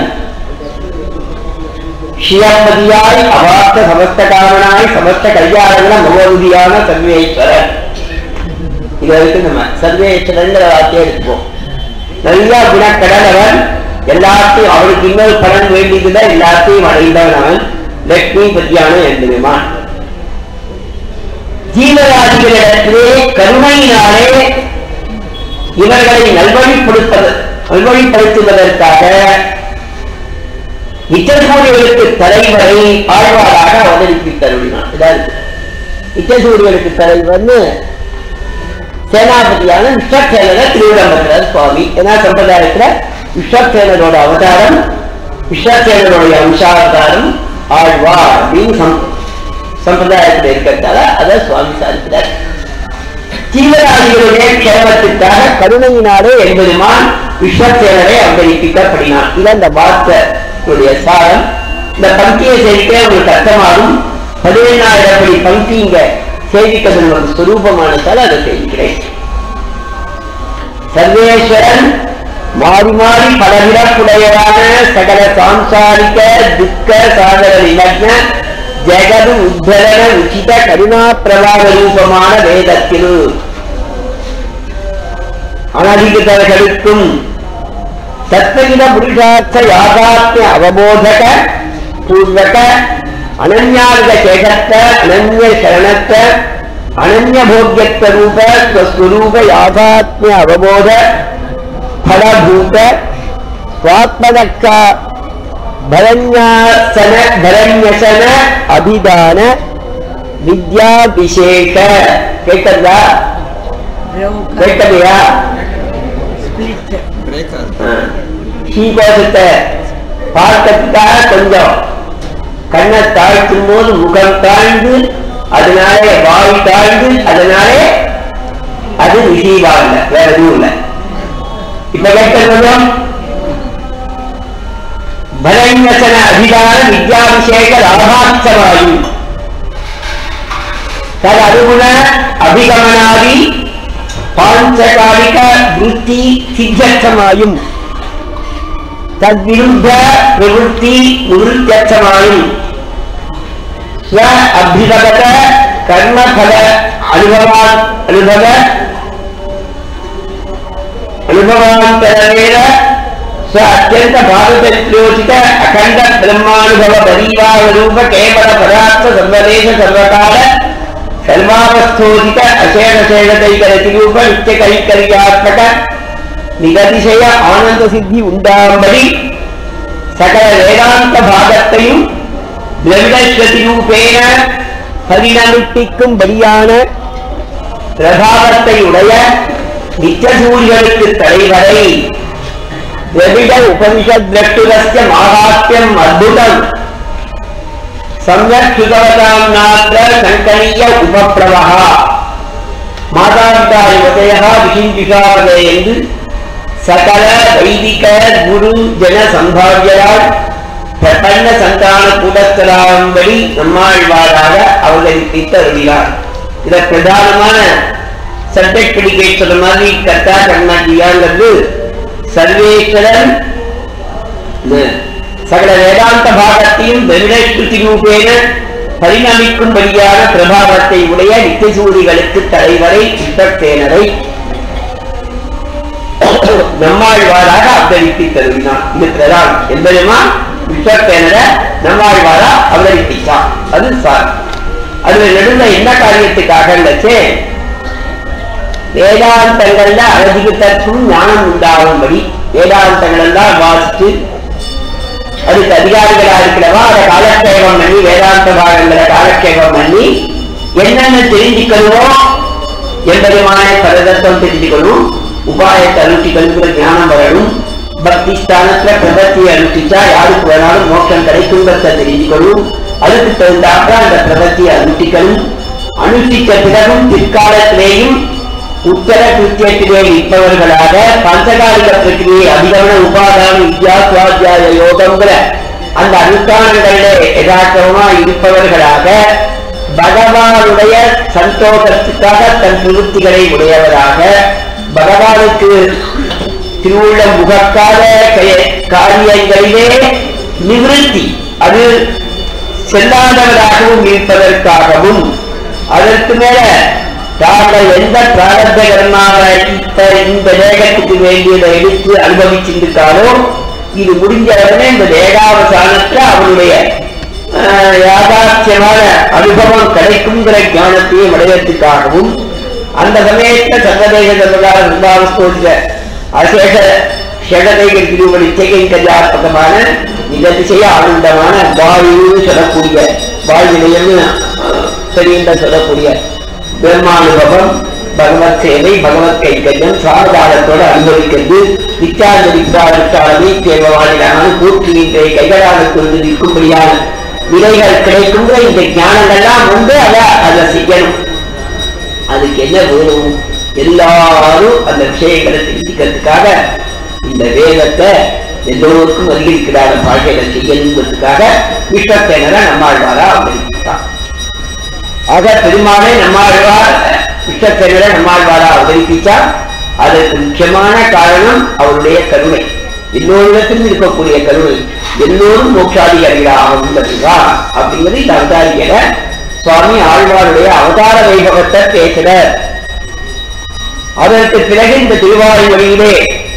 ஷியாபதியாய் அவார்த்த சமஸ்த காரணாய் சமஸ்த கல்யாணங்கள மகோதியான சர்வேஸ்வரர் இது வரைக்கும் நம்ம சர்வேஸ்வரங்கிற வார்த்தையை எடுத்துப்போம் நல்ல குணக்கடன் அவன் எல்லாத்தையும் அவனுக்கு இன்னொரு பலன் வேண்டியதுல எல்லாத்தையும் அடைந்தவன் அவன் லட்சுமி பத்தியான என்பதுமான் ஜீவராசிகளிடத்திலே கருணையினாலே இவர்களை நல்வழிப்படுத்த நல்வழிப்படுத்துவதற்காக இச்சசூரியர்களுக்கு தலைவரை ஆழ்வாராக அவதரித்து தருவினான் இதான் இச்சசூரியர்களுக்கு தலைவர்னு சேனாபதியான விஸ்வசேனரை திருவிழம்புகிறார் சுவாமி ஏன்னா சம்பிரதாயத்துல விஸ்வசேனரோட அவதாரம் விஸ்வசேனருடைய அம்சாவதாரம் ஆழ்வார் அப்படின்னு சம் சம்பிரதாயத்தில் இருக்கிறதால அதை சுவாமி சாதிக்கிறார் ஜீவராசிகளுடைய க்ஷேமத்திற்காக கருணையினாலே என்பதுமான் விஸ்வசேனரை அவதரிப்பிக்கப்படினான் இது அந்த வார்த்தையுடைய சாரம் இந்த பங்கியை சேர்க்க உங்களுக்கு அர்த்தமாகும் பதினெண்ணாயிரம் படி பங்கி இங்க சேவிக்கிறது ஒரு சுரூபமானதால் அதை சேவிக்கிறேன் சர்வேஸ்வரன் மாறி மாறி பலவிடப்புடையதான சகல சாம்சாரிக துக்க சாகர நிமக்ன ஜெகது உத்தரண உச்சித கருணா பிரவாக ரூபமான வேதத்தில் அனதிகிதர்களுக்கும் தத்வகித புருஷார்த்த யாதாத்ய அவபோதக பூர்வக அனன்யார்க சேகத்த அனன்ய சரணத்த அனன்ய போக்கியத்த ரூப ஸ்வஸ்வரூப யாதாத்மிய அவபோத ஃபலபூத ஸ்வாத்மதக்க பரண்யாசன பரண்யசன அபிதான வித்யாபிஷேக கேட்டதா கேட்டதையா ஸ்ரீகோஷத்தை பார்க்கறதுக்காக கொஞ்சம் கண்ணை தாழ்த்தும் போது முகம் தாழ்ந்து அதனாலே வாய் தாழ்ந்து அதனாலே அது ரிசீவா இல்லை வேற எதுவும் இல்லை இப்ப கேட்கணும் பலன்வசன அதிகார வித்யாபிஷேக லாபாட்சமாயு தது அனுகுண அபிகமனாதி பாஞ்சகாலிக விருத்தி சித்தமாயும் தத்விருத்த பிரவೃತ್ತಿ நிவೃತ್ತ್ಯರ್ಥமாயும் ஸ்வ அபிபகத கர்மபல அனுபவா அனுபவ ಅನುಭವಾಂತರವೇನ ಸ ಅತ್ಯಂತ ಭಾರತೋಚಿತ ಅಖಂಡ ಬ್ರಹ್ಮಾನುಭವ ಬರೀವಾಹ ರೂಪ ಕೇವಲ ಪದಾರ್ಥ ಸರ್ವದೇಶ ಸರ್ವಕಾಲ ಸರ್ವಾವಸ್ಥೋಚಿತ ಅಶೇಷ ಶೇಷದೈಕ ರತಿರೂಪ ನಿತ್ಯ ಕೈಕರ್ಯಾತ್ಮಕ ನಿಗತಿಶಯ ಆನಂದ ಸಿದ್ಧಿ ಉಂಟಾಂಬಡಿ ಸಕಲ ವೇದಾಂತ ಭಾಗத்தையும் திரவிடஸ்வதி ரூபேன பரிணமிப்பிக்கும்படியான பிரபாவத்தை உடைய நித்தியசூரியனுக்கு தலைவரை திரவிட உபனிஷத் திரட்டுரஸ்ய மகாத்மியம் அத்புதம் சம்யக் சுகவதாம் நாத்திர சங்கனீய உபப்பிரவகா மாதாந்தா யுவதய விசிஞ்சுஷாவதே என்று சகல வைதிக குரு ஜன சம்பாவியரால் பிரபன்ன சந்தான கூடத்தலாம்படி நம்மாழ்வாராக அவதரிப்பித்து அருளினார் இத பிரதானமான சப்ஜெக்ட் பிடிக்க சொன்ன மாதிரி கர்த்தா கர்மாஜியாங்கிறது சர்வேஸ்வரன் இந்த சகல வேதாந்த பாகத்தையும் வெவிடஸ்ருதி ரூபேன பரிணமிக்கும்படியான பிரபாவத்தை உடைய நித்தியசூரிகளுக்கு தலைவரை சித்தத்தேனரை நம்மாழ்வாராக அவதரித்து தருவினான் இது பிரதான் என்பதுமா விஸ்வத்தேனரை நம்மாழ்வாரா அவதரிப்பிச்சான் அது சார் அதுல நடுவில் என்ன காரியத்துக்காக வேதாந்தங்கள்ல அழகித்தற்கும் ஞானம் உண்டாகும்படி வேதாந்தங்கள் எல்லாம் வாசித்து அதுக்கு அதிகாரிகளா இருக்கிறவா அதை காலக்ஷேபம் பண்ணி வேதாந்த பாகங்களை காலக்ஷேபம் பண்ணி என்னென்ன தெரிஞ்சுக்கணுமோ என்பதுமான பரதத்துவம் தெரிஞ்சுக்கணும் உபாயத்தை அனுஷ்டிக்கணுங்கிற ஞானம் வரணும் பக்தி ஸ்தானத்துல பிரபத்தியை அனுஷ்டிச்சா யாருக்கு வேணாலும் மோட்சம் கிடைக்குங்கிறத தெரிஞ்சுக்கணும் அதுக்கு தகுந்தாப்ப அந்த பிரபத்தியை அனுஷ்டிக்கணும் அனுஷ்டித்த பிறகும் பிற்காலத்திலேயும் உத்தர கிருத்தியத்திலே இருப்பவர்களாக பஞ்சகாலிக பிரக்கிரியை அதிகமன உபாதான வித்யா சுவாத்தியாய யோகங்கிற அந்த அனுஷ்டானங்களிலே யதார்த்தமா இருப்பவர்களாக பகவானுடைய சந்தோஷத்துக்காக தன் திருப்திகளை உடையவராக பகவானுக்கு திருவுள்ள முகக்கால கய- காரியங்களிலே நிவிருத்தி அது செல்லாதவராகவும் இருப்பதற்காகவும் அதற்கு மேல தாங்கள் எந்த பிராரத்த கர்மாவை இப்ப இந்த தேகத்துக்கு வேண்டியதை எடுத்து அனுபவிச்சிருக்காரோ இது முடிஞ்ச உடனே இந்த தேகாவசானத்துல அவனுடைய ஆஹ், யாதார்த்தியமான அனுபவம் கிடைக்குங்கிற ஞானத்தையும் அடையறதுக்காகவும் அந்த சமயத்துல சர்வதேச சர்வகால சம்பாவஸ்தோதிக அசேஷ ஷடதேக திருவடி நிச்சயிக்கஜாத்மகமான நிகதிசய ஆனந்தமான வாயுன்னு சொல்லக்கூடிய வாழ்விலையம்னு பெரியந்த சொல்லக்கூடிய பிரம்மானுபவம் பகவத் சேவை பகவத் கைக்கரியம் சாவதானத்தோடு அனுபவிக்கிறது நித்யாந்திரிக்காலமே தேவவானிலான கூற்றினின்ற கைகளால் கொண்டு நிற்கும்படியான நிலைகள் கிடைக்குங்கிற இந்த ஞானங்கள்லாம் வந்து அதை அதை செய்யணும் அதுக்கு என்ன வேணும் எல்லாரும் அந்த விஷயங்களை தெரிஞ்சுக்கிறதுக்காக இந்த வேதத்தை எல்லோருக்கும் அதிகரிக்கிறார பாஷைகளை செய்யணுங்கிறதுக்காக விஷ்ணத்தேனரை நம்மாழ்வாரா அவதரித்தார் ஆக பெருமாளை நம்மாழ்வார் விஷ்ணத்தேனரை நம்மாழ்வாரா அவதரிப்பிச்சா அதற்கு முக்கியமான காரணம் அவருடைய கருணை எல்லோரிடத்திலும் இருக்கக்கூடிய கருணை எல்லோரும் மோட்சாதிகாரிகளாக ஆகும்பதுதான் அப்படிங்கிறது இந்த அவதாரிகளை சுவாமி ஆழ்வாருடைய அவதார வைபவத்தை பேசுறார் அதற்கு பிறகு இந்த திருவாரூரிலே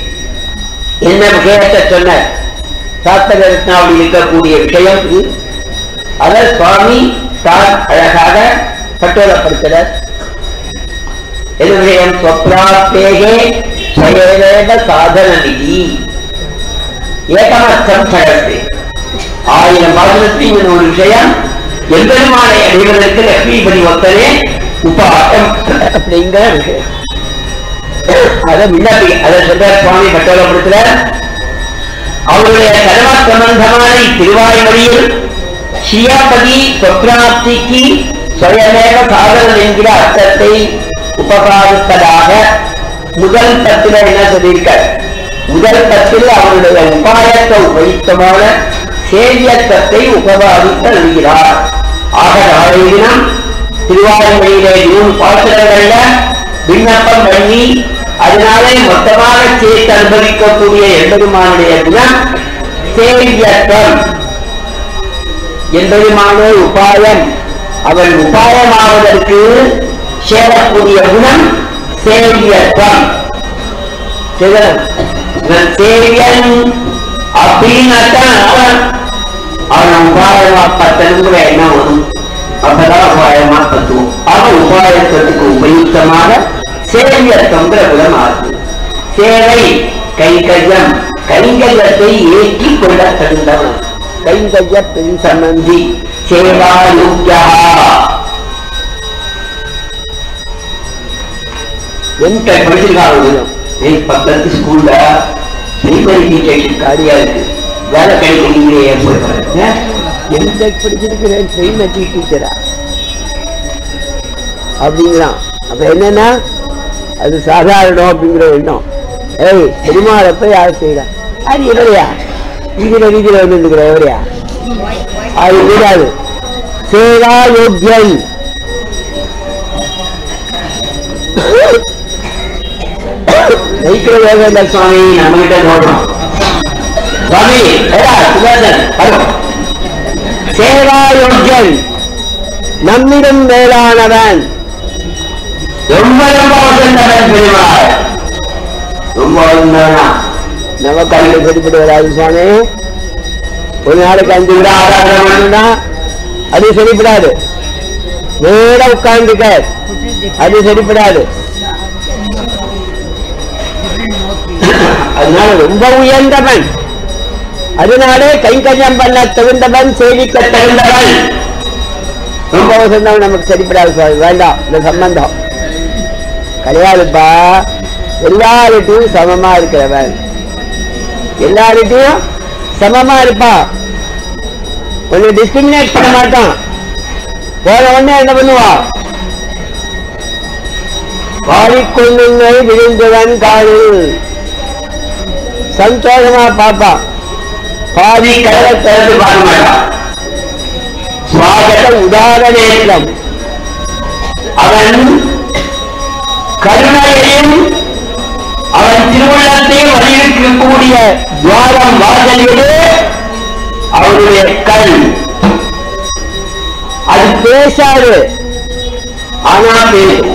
என்ன விஷயத்தை சொன்னார் சாத்தக ரத்னாவில் இருக்கக்கூடிய விஷயம் இது அதை சுவாமி தான் அழகாக கட்டோலப்படுத்துகிறார் என்ன விஷயம் ஸ்வப்ராத்தேகே ஸ்வயேவேவ சாதன நிதி ஏகமர்த்தம் சடத்து ஆயிரம் பாசனத்தின் ஒரு விஷயம் எம்பெருமானை அடைவதற்கு லட்சுமிபதி ஒத்தனே உபாயம் அப்படிங்கிற விஷயம் அதை விண்ணப்பி அதை சொல்ற சுவாமி கட்டோலப்படுத்துற அவருடைய கர்ம சம்பந்தமான திருவாய்மொழியில் ஸ்ரீயாபதி சொப்ராப்திக்கு சுயமேக சாதனம் என்கிற அர்த்தத்தை உபகாரிப்பதாக முதல் பத்துல என்ன சொல்லியிருக்க முதல் பத்தில் அவருடைய உபாயத்த உபயுக்தமான சேவியத்தத்தை உபகாரித்து எழுதுகிறார் ஆக நாளைய தினம் திருவாரூரிலே மூணு பாத்திரங்கள்ல விண்ணப்பம் பண்ணி அதனாலே மொத்தமாக சேர்த்து அனுபவிக்கக்கூடிய எம்பெருமானுடைய குணம் சேவியத்துவம் எம்பெருமானே உபாயம் அவன் உபாயமாவதற்கு சேரக்கூடிய குணம் சேவியத்துவம் சரிதானே? இவன் சேவியன் அப்படின்னாத்தான் அவன் அவன் உபாயமா பத்தனுங்கிற எண்ணம் வரும் அப்பதான் உபாயமா பத்துவோம் ஆக உபாயத்துக்கு உபயுக்தமாக சேவியத்துவங்கிற குணம் ஆகும் சேவை கைங்கரியம் கைங்கரியத்தை ஏற்றிக் கொள்ள தகுந்தவன் கைங்கரிய பெண் சம்பந்தி சேவா யோக்கியா என் படிச்சிருக்காங்க என் பக்கத்து ஸ்கூல்ல பிரைமரி டீச்சர் காலியா இருக்கு வேலை கிடைக்கிறீங்களே போய் எந்த படிச்சிருக்கிறேன் பிரைமரி டீச்சரா அப்படிங்கிறான் அப்ப என்னன்னா அது சாதாரணம் அப்படிங்கிற எண்ணம் ஏய் பெருமாளை போய் யார் செய்யறா அது எவரையா இருக்கிற ரீதியில வந்து இருக்கிற எவரையா அது கூடாது சேவா யோக்கியன் வைக்கிற வேகந்த சுவாமி நம்ம கிட்ட சொல்றோம் சுவாமி ஏடா சுதர்சன் வரும் சேவா யோக்கியன் நம்மிடம் மேலானவன் ரொம்ப ரொம்ப வசந்தவன் பெருமாள் ரொம்ப வசந்தவனா நமக்கு அங்கே சரிப்பட்டு வராது சுவாமி ஒரு நாளைக்கு அஞ்சு விட ஆராதனை பண்ணா அது சரிப்படாது நேர உட்கார்ந்துக்க அது சரிப்படாது அதனால ரொம்ப உயர்ந்தவன் அதனாலே கைங்கரியம் பண்ண தகுந்தவன் சேவிக்க தகுந்தவன் ரொம்ப வசந்தவன் நமக்கு சரிப்படாது சுவாமி வேண்டாம் இந்த சம்பந்தம் கிடையாதுப்பா எல்லார்கிட்டையும் சமமா இருக்கிறவன் எல்லார்கிட்டையும் சமமா இருப்பா ஒன்னு டிஸ்கிரிமினேட் பண்ண மாட்டான் போன உடனே என்ன பண்ணுவா பாடிக்கொள்ளுங்கள் விழுந்தவன் காலில் சந்தோஷமா பாப்பான் பாதி கடலை திறந்து பார்க்க மாட்டான் சுவாகத உதாரணேற்றம் அவன் கருணையையும் அவன் திருவுள்ளத்தையும் வலியுறுத்தக்கூடிய துவாரம் வாசல் எது அவருடைய கண் அது பேசாது ஆனா பேசும்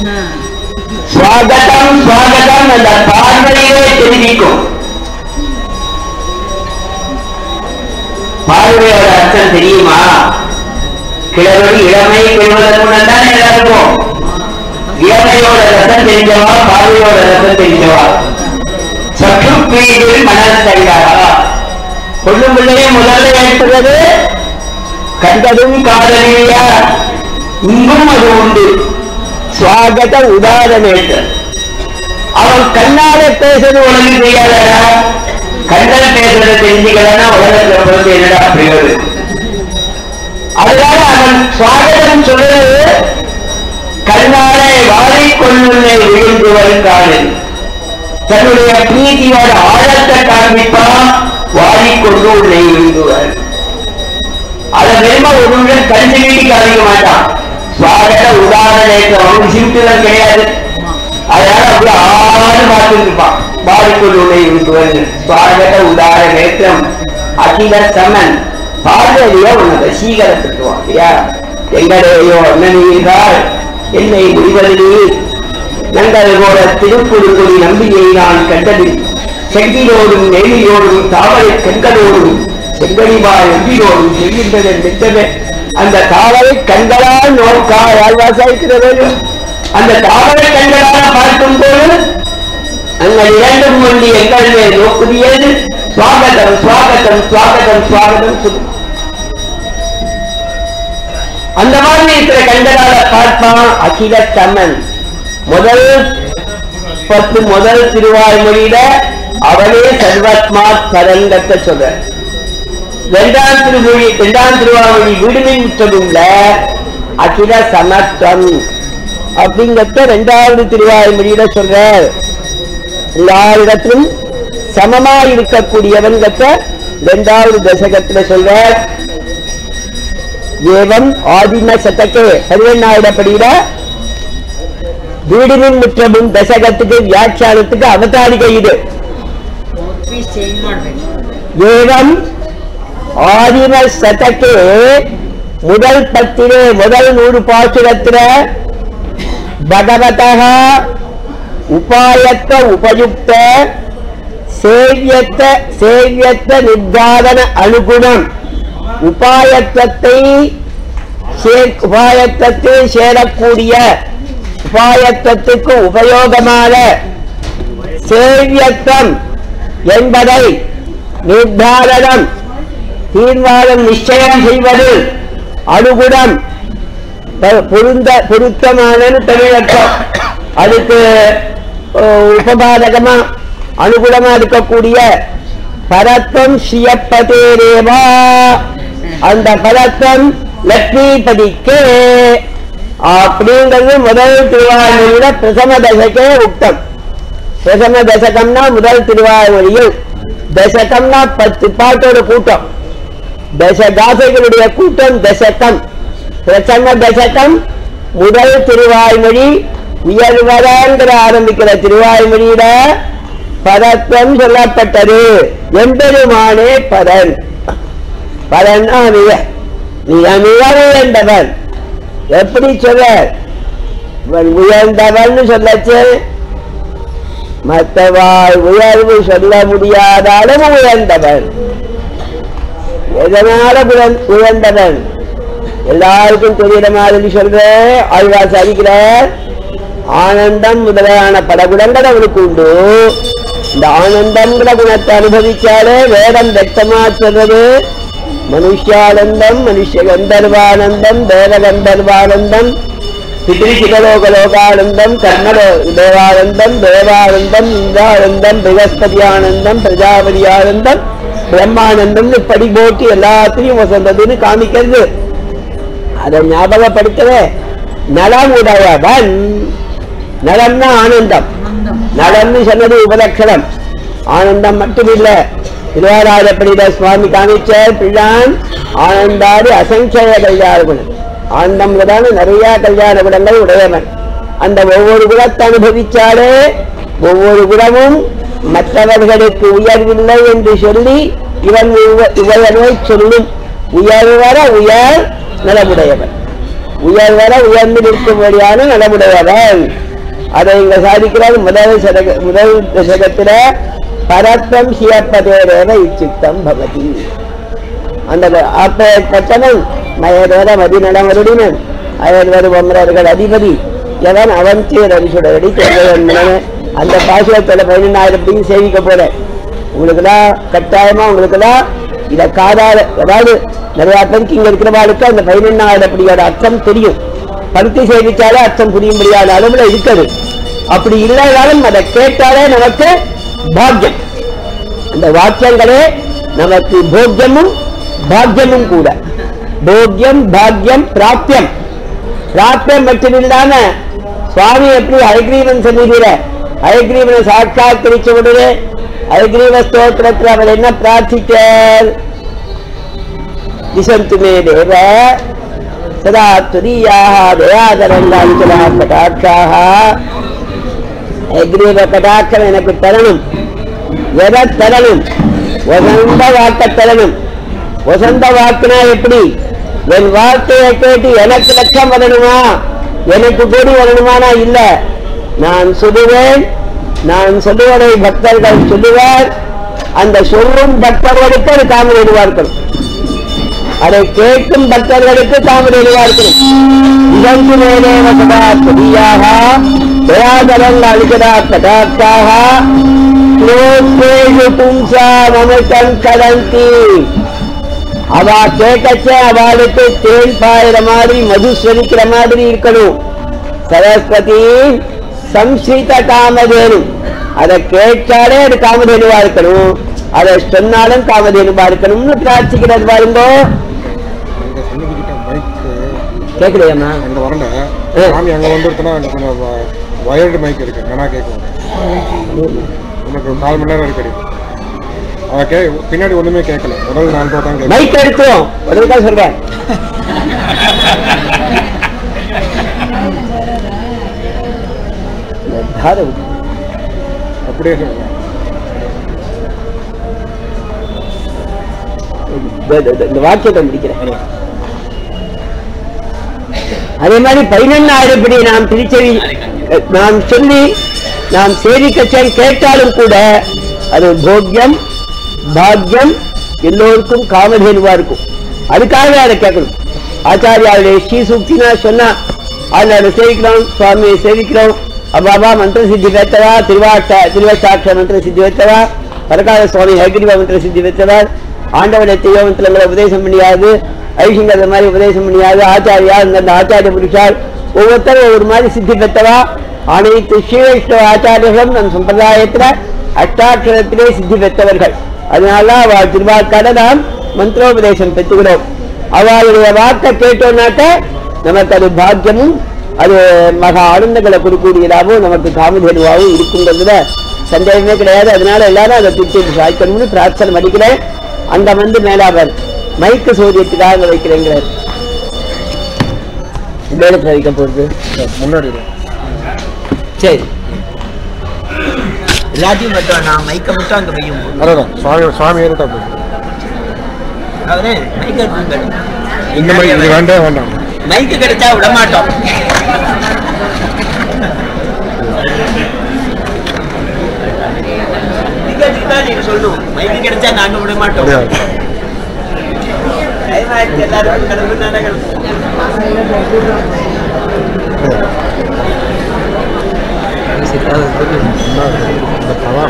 சுவாகதம் சுவாகதம் அந்த பார்வையிலே தெரிவிக்கும் பார்வையோட அர்த்தம் தெரியுமா கிழவன் இளமை பெறுவதற்கு முன்னாடி எல்லாருக்கும் இளமையோட ரசம் தெரிஞ்சவா பார்வையோட ரசம் தெரிஞ்சவா சற்று பீடில் மனது தருகிறாரா கொள்ளும் பிள்ளையை முதல்ல ஏற்படுறது கண்டதும் காதலியா இங்கும் அது உண்டு சுவாகத உதாரணேற்ற அவன் கண்ணால பேசுறது உனக்கு தெரியாதடா கண்ணால பேசுறது தெரிஞ்சுக்கலன்னா உலகத்துல பிறந்து என்னடா பிரயோஜனம் அதனால அவன் சுவாகதம் சொல்றது கண்ணாலே வாரிக்கொள்ளுள்ளே விழுந்து வருங்காலில் தன்னுடைய பிரீதியோட ஆழத்தை காண்பிப்பான் வாரிக்கொண்டு உள்ளே விழுந்துவர் அதை வெறும ஒருவன் கண்டு நீட்டி காமிக்க மாட்டான் சுவாகத உதாரணேற்றம் அவனுக்கு சிம்பிளம் கிடையாது அதனால அப்படி ஆறு பார்த்துட்டு இருப்பான் வாரிக்கொண்டு உள்ளே விழுந்துவர் சுவாகத உதாரணேற்றம் அகில சமன் பார்வதியோ உன்னை வசீகரத்துக்குவான் இல்லையா எங்கடையோ அண்ணனீர்கள் என்னை முடிவதிலே நங்கள் போல திருப்புடுங்குடி நம்பியை நான் கண்டதில் செங்கிலோடும் நெய்லியோடும் தாவரை கண்களோடும் செங்கடிவாய் எவ்வியோடும் செல்கின்றது நிற்கவே அந்த தாவரை கண்களால் நோக்கா யாழ்வாசாய்க்கிறது அந்த தாவரை கண்களால் பார்க்கும் போது அங்க இரண்டும் ஒன்றி எங்கள் மேல் நோக்குதியது சுவாகதம் சுவாகதம் சுவாகதம் சுவாகதம் சொல்லு அந்த மாதிரி இருக்கிற கண்டனால பார்ப்பான் அகில தமன் முதல் பத்து முதல் திருவாய்மொழியில அவனே சர்வாத்மா பரங்கத்தை சொல்ற இரண்டாம் திருமொழி இரண்டாம் திருவாமொழி விடுமின் முற்றமுள்ள அகில சமத்துவம் அப்படிங்கறத இரண்டாவது திருவாய்மொழியில சொல்றார் எல்லா இடத்திலும் சமமா இருக்கக்கூடியவன்கத்த இரண்டாவது தசகத்துல சொல்றார் ஏவம் ஆதிம சதக்கே பதினெண்ணாயிரப்படியில வீடுமின் முற்றமும் தசகத்துக்கு வியாக்கியானத்துக்கு அவதாரிகை இது Please change ಮಾಡ್ಬೇಕು ஏவம் ஆதிம சதக்கே முதல் பத்திலே முதல் நூறு பாசுரத்தில பகவதः உபாயத்த உபயுக்த சேவியத்த சேவியத்த நிர்தாரண அனுகுணம் உபாயத்தத்தை சே- உபாயத்தத்தை சேரக்கூடிய உபாயத்தத்துக்கு உபயோகமான சேவியத்தம் என்பதை நிர்தாரணம் தீர்மானம் நிச்சயம் செய்வது அனுகுணம் ப- பொருந்த பொருத்தமான தமிழக்கம் அதுக்கு அஹ், உபபாதகமா அனுகுணமா இருக்கக்கூடிய பரத்தம் ஸ்ரீயப்பதேரேவா அந்த பரத்தம் லக்ஷ்மிபதிக்கே அப்படிங்கிறது முதல் திருவாரூரில பிரசம தசகே உக்தம் பிரசம தசகம்னா முதல் திருவாரூரியில் தசகம்னா பத்து பாட்டோட கூட்டம் தசகாசைகளுடைய கூட்டம் தசகம் பிரசன்ன தசகம் முதல் திருவாய்மொழி உயர்வரங்கிற ஆரம்பிக்கிற திருவாய்மொழியில பரத்வம் சொல்லப்பட்டது எம்பெருமானே பரன் பரன் மிக மிக மிக உயர்ந்தவன் எப்படி சொல்ற இவன் உயர்ந்தவன் சொல்லச்சு மற்றவாள் உயர்வு சொல்ல முடியாத அளவு உயர்ந்தவன் எதனால உயர்ந்- உயர்ந்தவன் எல்லாருக்கும் தெரியுற மாதிரி சொல்ற ஆழ்வார் சாதிக்கிறார் ஆனந்தம் முதலான பல குணங்கள் அவனுக்கு உண்டு இந்த ஆனந்தம்ங்கிற குணத்தை அனுபவிச்சாலே வேதம் வெட்டமா சொல்றது மனுஷானந்தம் மனுஷ கந்தர்வானந்தம் தேவ கந்தர்வானந்தம் பிதிருசிகலோக லோகானந்தம் கர்மலோ தேவானந்தம் தேவானந்தம் இந்திரானந்தம் பிரகஸ்பதி ஆனந்தம் பிரஜாபதி ஆனந்தம் பிரம்மானந்தம்னு படி போட்டு எல்லாத்தையும் வசந்ததுன்னு காமிக்கிறது அதை ஞாபகப்படுத்தவே நலம் உடையவன் நலம்னா ஆனந்தம் நலம்னு சொன்னது உபலட்சணம் ஆனந்தம் மட்டும் இல்ல திருவாராஜப்படியில சுவாமி காமிச்சார் பிள்ளான் ஆனந்தாடி அசங்கேய கல்யாண குணம் ஆனந்தம் தானே நிறைய கல்யாண குணங்கள் உடையவன் அந்த ஒவ்வொரு குணத்தை அனுபவிச்சாலே ஒவ்வொரு குணமும் மற்றவர்களுக்கு உயர்வில்லை என்று சொல்லி இவன் உய- உயர்வை சொல்லும் உயர்வர உயர் நலமுடையவன் உயர்வர உயர்ந்து நிற்கும்படியான நலமுடையவன் அதை இங்க சாதிக்கிறார் முதல் சதக முதல் தசகத்துல பரத்தம் சியப்பதேரேவ இச்சித்தம் பவதி அந்த அப்பேற்பட்டவன் மயதோர மதிநடமருடினன் அயர்வர் பொம்மரர்கள் அதிபதி எவன் அவன் சேர் அரிசுடரடி தேவையன் மனமே அந்த பாசுரத்துல பதினெண்ணாயிரத்தையும் சேவிக்க போறேன் உங்களுக்குலாம் கட்டாயமா உங்களுக்குலாம் இத காதால அதாவது நிறைய பேருக்கு இங்க இருக்கிறவாளுக்கு அந்த பதினெண்ணாயிரப்படியோட அர்த்தம் தெரியும் பருத்தி சேவிச்சாலே அர்த்தம் புரிய முடியாத அளவுல இருக்குது அப்படி இல்லைனாலும் அதை கேட்டாலே நமக்கு பாக்கியம் அந்த வாக்கியங்களே நமக்கு போக்கியமும் பாக்கியமும் கூட போக்கியம் பாக்கியம் பிராப்தியம் பிராப்தியம் மட்டும் இல்லாம சுவாமி எப்படி ஹயக்ரீவன் சந்நிதியில ஹயக்ரீவனை சாட்சாத்தரிச்ச உடனே ஹயக்ரீவ ஸ்தோத்திரத்தில் அவர் என்ன பிரார்த்தித்தார் திசந்து மே தேவ சதா துரியாக தயாதரங்காஞ்சலா கடாட்சாக ஹயக்ரீவ கடாட்சம் எனக்கு தரணும் எதை தரணும் வசந்த வாக்க தரணும் வசந்த வாக்குனா எப்படி என் வார்த்தையை கேட்டு எனக்கு லட்சம் வரணுமா எனக்கு கோடி வரணுமானா இல்ல நான் சொல்லுவேன் நான் சொல்லுவதை பக்தர்கள் சொல்லுவார் அந்த சொல்லும் பக்தர்களுக்கு அது தாமரை இருக்கணும் அதை கேட்கும் பக்தர்களுக்கு தாமரை இருக்கணும் இதற்கு மேலே சதா துரியாக தயாதரங்க அழுகிறா கடாக்காக ஸ்லோகேஷு பும்சா மமதம் கலந்தி அவ கேட்கச்ச அவளுக்கு தேன் பாயிற மாதிரி மது ஸ்வரிக்கிற மாதிரி இருக்கணும் சரஸ்வதி சம்ஸ்கிருத காமதேனு அதை கேட்டாலே அது காமதேனுவா இருக்கணும் அதை சொன்னாலும் காமதேனுபா இருக்கணும்னு பிரார்த்திக்கிறது பாருங்க அங்க சன்னதிக்கிட்ட மைக்கு கேட்கலையம்மா அங்க வரல ஏ. சாமி அங்க வந்துருக்குன்னா அங்க கொஞ்சம் வயர்டு மைக் இருக்கு வேணா கேட்கும் உனக்கு ஒரு கால் மணி நேரம் இருக்கடி அவ கே பின்னாடி ஒண்ணுமே கேட்கல முதல் நாலு ரூபா தான் கேட்கல மைக் எடுத்துரும் உடனே சொல்றேன் இந்த தாரம் அப்படியே சொல்லுங்க இந்த- இந்த- இந்த வாக்கியத்தை முடிக்கிறேன் அதே மாதிரி பதினொன்னாயிரப்படி நாம் திருச்செவி அஹ், நாம் சொல்லி நாம் சேவிக்கச்சல் கேட்டாலும் கூட அது போக்கியம் பாக்கியம் எல்லோருக்கும் காமதேனுவா இருக்கும் அதுக்காகவே அதை கேட்கணும் ஆச்சாரியாவுடைய ஸ்ரீ சூக்தினா சொன்னா அதுல அதை சேவிக்கிறோம் சுவாமியை சேவிக்கிறோம் அபாபா மந்திர சித்தி பெற்றவா திருவாட்ட திருவட்டாட்ச மந்திர சித்தி பெற்றவா பரகால சுவாமி ஹைகிரிவ மந்திர சித்தி பெற்றவர் ஆண்டவனை தெய்வ மந்திரங்களை உபதேசம் பண்ணியாது ஐஷிங்கர் அந்த மாதிரி உபதேசம் பண்ணியாது ஆச்சாரியா இந்த ஆச்சாரிய புருஷால் ஒவ்வொருத்தரும் ஒவ்வொரு மாதிரி சித்தி பெற்றவா அனைத்து ஸ்ரீவைஷ்ணவ ஆச்சாரியர்களும் நம் சம்பிரதாயத்துல அஷ்டாட்சரத்திலே சித்தி பெற்றவர்கள் அதனால அவள் திருவாக்கால நாம் மந்திரோபதேசம் பெற்றுகிறோம் அவளுடைய வாக்கை கேட்டோம்னாக்க நமக்கு அது பாக்கியமும் அது மகா ஆனந்தங்களை கொடுக்கக்கூடியதாகவும் நமக்கு காமதேனுவாகவும் இருக்குங்கிறதுல சந்தேகமே கிடையாது அதனால எல்லாரும் அதை திருச்சி சாய்க்கணும்னு பிரார்த்தனை பண்ணிக்கிறேன் அங்க வந்து மேலாவர் மைக்கு சூரியத்துக்காக வைக்கிறேங்கிறார் இந்த இடத்துல வைக்க போறது முன்னாடி இரு. சரி எல்லாத்தையும் மட்டும் நான் மைக்க மட்டும் அங்க வையும் அதான் சுவாமி சுவாமி ஏறிட்டா போதும் அவரே மைக் எடுத்துங்க. இந்த மாதிரி இது வேண்டே வேண்டாம் மைக்கு கிடைச்சா விட மாட்டோம் டிக்கெட்டுக்கு தான் நீங்க சொல்லணும் மைக்கு கிடைச்சா நாங்க விட மாட்டோம் முடியாது டைம் ஆயிடுச்சு எல்லாரும் கிளம்பு நானே கிளம்பு இந்த பவா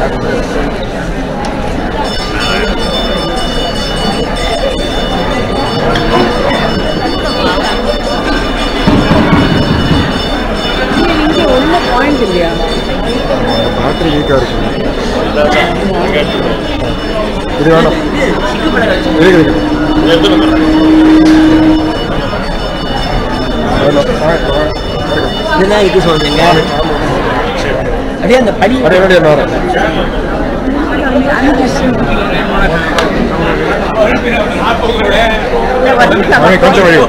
இங்கே ஒன்றும் பாயிண்ட் இல்லையா பேட்டரி வீக்காக இருக்கு இது வேண்டாம் இருக்கு இருக்கு வேண்டாம். ஆ, ஆ, இருக்கு. இதுதான் இது சொல்றீங்க அப்படியே அந்த படி அப்படியே அப்படியே நேரம் அவன் கொஞ்சம் வழி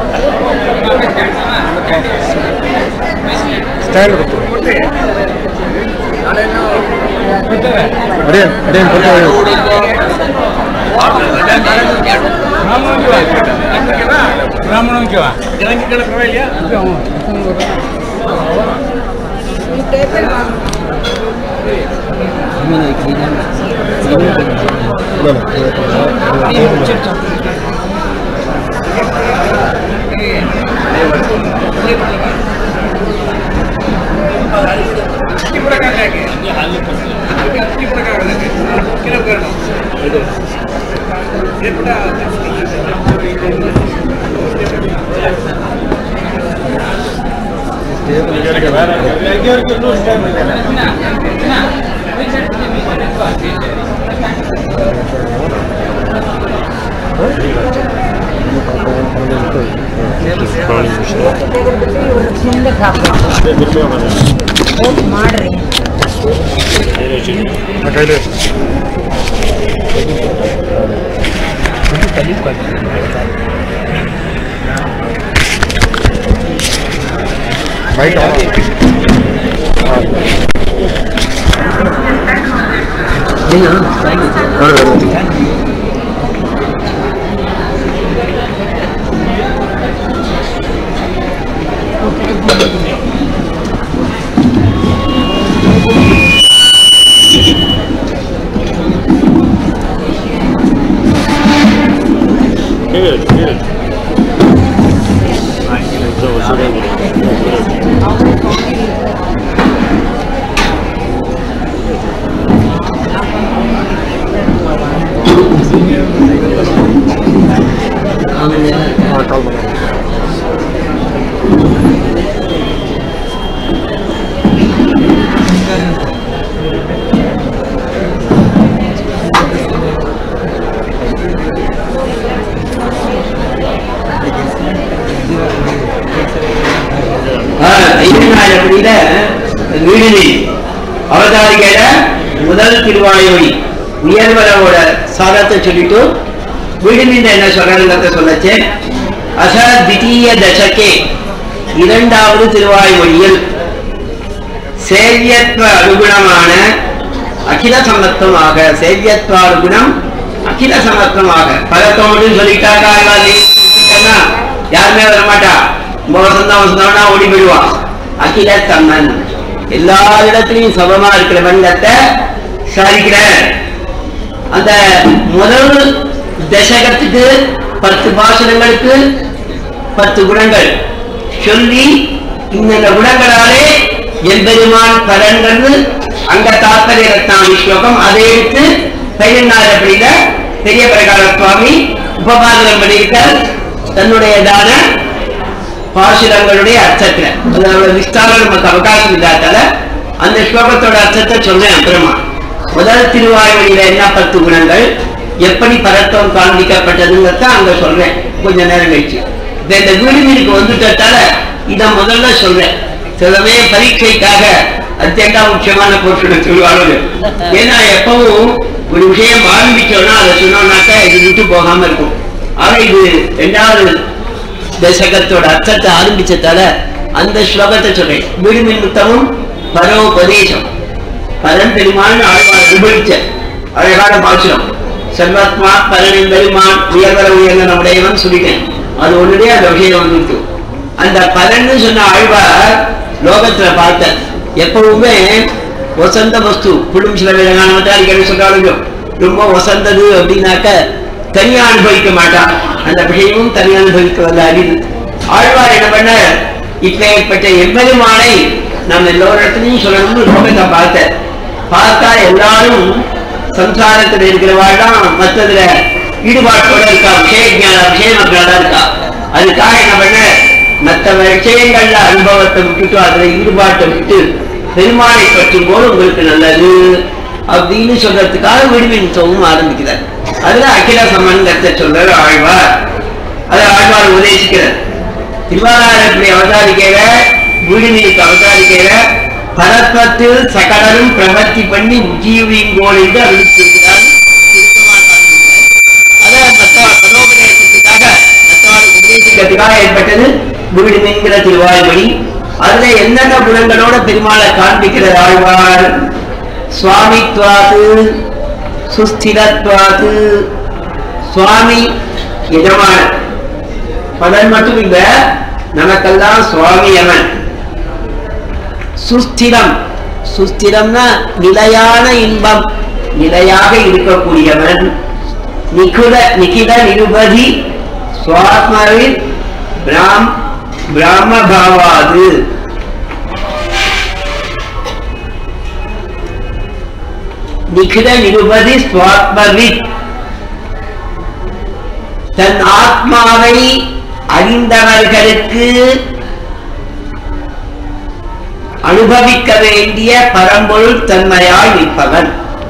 ஸ்டாண்ட் கொடுத்து அப்படியே அப்படியே கொஞ்சம் வழி இல்லை, இல்லை. ಮುಂದೆ ಹಾಕ್ಬೇಕು ಹೋಗಿ ಮಾಡ್ರಿ ಆ ಕೈಲಿ ಬೈಕ್ Good, good. அவதாரிகையில முதல் திருவாயுமொழி உயர்வரவோட சாரத்தை சொல்லிட்டு வீடு நின்ற என்ன சொல்றாங்கிறத சொல்லச்சு அச தித்தீய தசகே இரண்டாவது திருவாயுமொழியில் சேவியத்வ அனுகுணமான அகில சமத்துவமாக சேவியத்வ அனுகுணம் அகில சமத்துவமாக பலத்தோடு சொல்லிட்டாக்கா யாருமே வரமாட்டா ரொம்ப வசந்தா வசந்தம்னா ஓடி போயிடுவா அகில சம்மன் எல்லா இடத்துலயும் சமமா இருக்கிற வண்ணத்தை சாதிக்கிற அந்த முதல் தசகத்துக்கு பத்து பாசனங்களுக்கு பத்து குணங்கள் சொல்லி இந்த குணங்களாலே எம்பெருமான் பலன்கள் அங்க தாத்பரிய ரத்னாமி ஸ்லோகம் அதை எடுத்து பதினெண்ணாவது அப்படியில பெரிய பிரகார சுவாமி உபபாதனம் பண்ணியிருக்கார் தன்னுடையதான பாசுரங்களுடைய அர்த்தத்துல அதோட விஸ்தாரம் நமக்கு அவகாசம் இல்லாதால அந்த ஸ்லோகத்தோட அர்த்தத்தை சொன்னேன் அப்புறமா முதல் திருவாய்மொழியில என்ன பத்து குணங்கள் எப்படி பரத்துவம் காண்பிக்கப்பட்டதுங்கிறத அங்க சொல்றேன் கொஞ்ச நேரம் கழிச்சு இப்ப இந்த வீடுமீனுக்கு வந்துட்டதால இத முதல்ல சொல்றேன் சிலவே பரீட்சைக்காக அத்தியண்டா முக்கியமான போர்ஷன் சொல்லுவாங்க ஏன்னா எப்பவும் ஒரு விஷயம் ஆரம்பிச்சோம்னா அதை சொன்னோம்னாக்கா இது விட்டு போகாம இருக்கும் ஆனா இது ரெண்டாவது தசகத்தோட அர்த்தத்தை ஆரம்பிச்சதால அந்த ஸ்லோகத்தை சொல்றேன் வீடுமின் முத்தமும் பரோபதேசம் பரன் பெருமான் ஆழ்வார் அனுபவிச்ச அழகான பாசுரம் சர்வாத்மா பரனின் பெருமான் உயர்வர உயர்ந்த உடையவன் சொல்லிட்டேன் அது ஒன்றுடைய அந்த விஷயம் வந்துட்டு அந்த பலன்னு சொன்ன ஆழ்வார் லோகத்துல பார்த்த எப்பவுமே வசந்த வஸ்து புள்ளும் சில வேதகானவத்தாரிகள் சொல்றாலும் ரொம்ப வசந்தது அப்படின்னாக்க தனியா அனுபவிக்க மாட்டான் அந்த விஷயமும் தனியா அனுபவிக்க வந்த அரிது ஆழ்வார் என்ன பண்ண இப்பேற்பட்ட எவ்வெருமானை நம்ம எல்லோரிடத்துலையும் சொல்லணும்னு லோகத்தை பார்த்தேன் பார்த்தா எல்லாரும் சம்சாரத்துல இருக்கிறவாழ்தான் மற்றதுல ஈடுபாட்டோட இருக்கா விஷய ஞான விஷயமக்களாக இருக்கா அதுக்காக என்ன பண்ண மற்ற விஷயங்கள்ல அனுபவத்தை விட்டுட்டு அதுல ஈடுபாட்டை விட்டு பெருமானை பற்றும் போது உங்களுக்கு நல்லது அப்படின்னு சொல்றதுக்காக விடுவின் சோமும் ஆரம்பிக்கிறார் அதுல அகில சம்பந்தத்தை சொல்றார் ஆழ்வார் அதை ஆழ்வார் உபதேசிக்கிறார் திருவாரூரை அவதாரிக்கையில வீடுநீருக்கு அவதாரிக்கையில பரத்வத்தில் சகலரும் பிரவர்த்தி பண்ணி உஜீவிங்கோல் என்று அறிவித்திருக்கிறார் அதை மற்றவர் பரோபதேசத்துக்காக மற்றவர்களுக்கு உபதேசிக்கிறதுக்காக ஏற்பட்டது வீடுங்கிற திருவாய்மொழி அதுல என்னென்ன குணங்களோட பெருமாளை காண்பிக்கிற ஆழ்வார் சுவாமித்வாது சுஸ்திரத்வாது சுவாமி எஜமான பலன் மட்டும் இல்ல நமக்கெல்லாம் சுவாமி அவன் சுஸ்திரம் சுஸ்திரம்னா நிலையான இன்பம் நிலையாக இருக்கக்கூடியவன் நிகுல நிகில நிருபதி சுவாத்மாவில் பிராம் பிராம பாவாது நிகில நிருபதி சுவாத்மவித் தன் ஆத்மாவை அறிந்தவர்களுக்கு அனுபவிக்க வேண்டிய பரம்பொருள் தன்மையாய் நிற்பவன்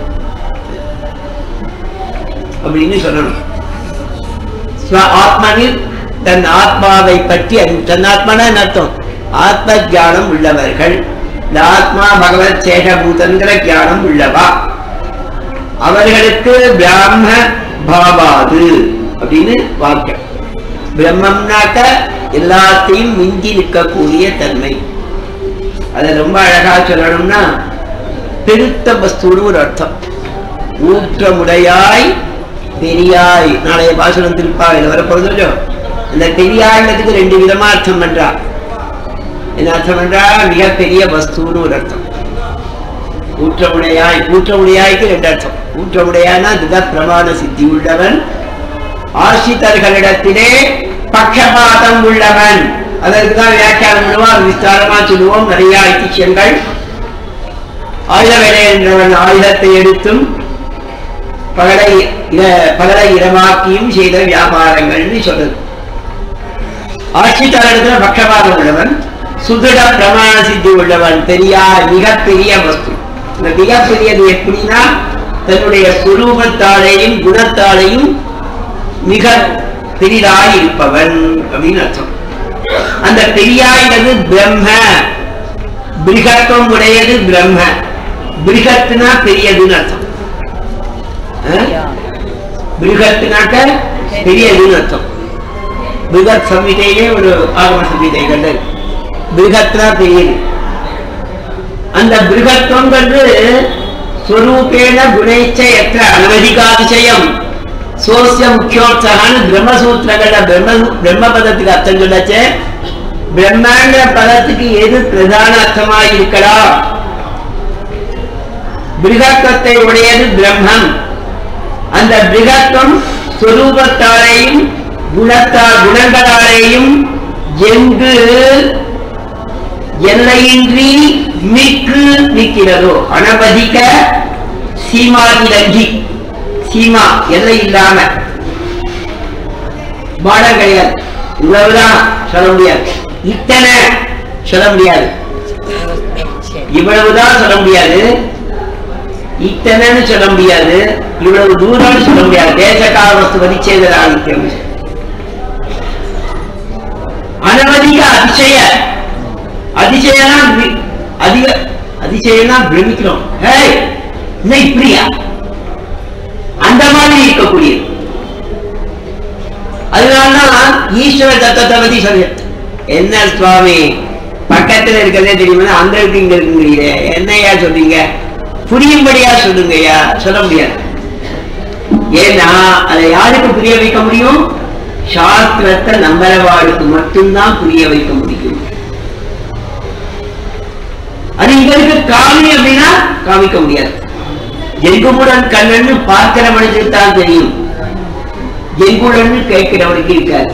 அப்படின்னு சொல்லணும் ஸ்வ ஆத்மனில் தன் ஆத்மாவை பற்றி அறி தன் ஆத்மான அர்த்தம் ஆத்ம ஞானம் உள்ளவர்கள் இந்த ஆத்மா பகவத் சேஷபூதங்கிற ஞானம் உள்ளவா அவர்களுக்கு பிராம பாவாது அப்படின்னு வாக்கியம் பிரம்மம்னாக்க எல்லாத்தையும் மிஞ்சி நிற்கக்கூடிய தன்மை அதை ரொம்ப அழகா சொல்லணும்னா பெருத்த வஸ்துன்னு ஒரு அர்த்தம் ஊற்றமுடையாய் பெரியாய் நாளைய பாசனம் திருப்பாவையில் வரப்போறதோ அந்த பெரியாய்ன்றதுக்கு ரெண்டு விதமா அர்த்தம் பண்றா என்ன அர்த்தம் பண்றா மிகப்பெரிய வஸ்துன்னு ஒரு அர்த்தம் ஊற்றமுடையாய் ஊற்றமுடையாய்க்கு ரெண்டு அர்த்தம் ஊற்றமுடையானா தித பிரமாண சித்தி உள்ளவன் ஆசிரியர்களிடத்திலே பட்சபாதம் உள்ளவன் அதற்கு தான் வியாக்கியானம் பண்ணுவோம் விஸ்தாரமா சொல்லுவோம் நிறைய ஐதிஹ்யங்கள் ஆயுத வேலை என்றவன் ஆயுதத்தை எடுத்தும் பகலை இர- பகலை இரமாக்கியும் செய்த வியாபாரங்கள்னு சொல்றது ஆட்சித்தாரிடத்துல பட்சபாதம் உள்ளவன் சுதிட பிரமாண சித்தி உள்ளவன் பெரியா மிகப்பெரிய வஸ்து இந்த மிகப்பெரியது எப்படின்னா தன்னுடைய சுரூபத்தாலேயும் குணத்தாலேயும் மிக பெரிதாய் இருப்பவன் அப்படின்னு அர்த்தம் அந்த பெரியாயினது பிரம்ம பிரிகத்துவம் உடையது பிரம்ம பிருகத்னா பெரியதுன்னு அர்த்தம் ஆ? பிருகத்னாக்க பெரியதுன்னு அர்த்தம் பிருகத் சம்ஹிதையிலே ஒரு ஆகம சம்ஹிதை கண்டது பிருகத்னா பெரியது அந்த பிருகத்துவங்கிறது ஸ்வரூபேண குணைச்ச எத்த அனவதிகாதிசயம் சோசிய முக்கியோத்சகான்னு பிரம்மசூத்திரங்கள பிரம்ம பிரம்ம பதத்துக்கு அர்த்தம் சொல்லச்சே பிரம்மாண்ட பதத்துக்கு எது பிரதான அர்த்தமாக இருக்கலாம் பிருகத்துவத்தை உடையது பிரம்மம் அந்த பிருகத்துவம் ஸ்வரூபத்தாலேயும் குணத்தால் குணங்களாலேயும் எங்கு எல்லையின்றி மிக்கு நிற்கிறதோ அனவதிக்க சீமாதிலங்கி சீமா எல்லை இல்லாம பாடம் கிடையாது இவ்வளவுதான் சொல்ல முடியாது இத்தனை சொல்ல முடியாது இவ்வளவுதான் சொல்ல முடியாது இத்தனைன்னு சொல்ல முடியாது இவ்வளவு தூரம்னு சொல்ல முடியாது தேசகால வஸ்து வதிச்சேதல் ஆதித்யம் அனவதிக அதிசய அதிசயம்னா வி- அதிக அதிசயம்னா பிரமிக்கிறோம் ஏய் என்ன இப்படியா அந்த மாதிரி இருக்கக்கூடியது அதனாலதான் ஈஸ்வர தத்துவத்தை பத்தி சொல்ல என்ன சுவாமி பக்கத்துல இருக்கிறதே தெரியுமா அங்க இருக்கு இங்க இருக்குங்கிறீங்க என்னையா சொல்றீங்க புரியும்படியா சொல்லுங்கய்யா சொல்ல முடியாது ஏன்னா அதை யாருக்கு புரிய வைக்க முடியும் சாஸ்திரத்தை நம்பரவாளுக்கு மட்டும்தான் புரிய வைக்க முடியும் அது இவருக்கு காமி அப்படின்னா காமிக்க முடியாது எங்குமுடன் கண்ணன்னு பார்க்கிறவனுக்கு தான் தெரியும் எங்குடன்னு கேட்கிறவனுக்கு இருக்காது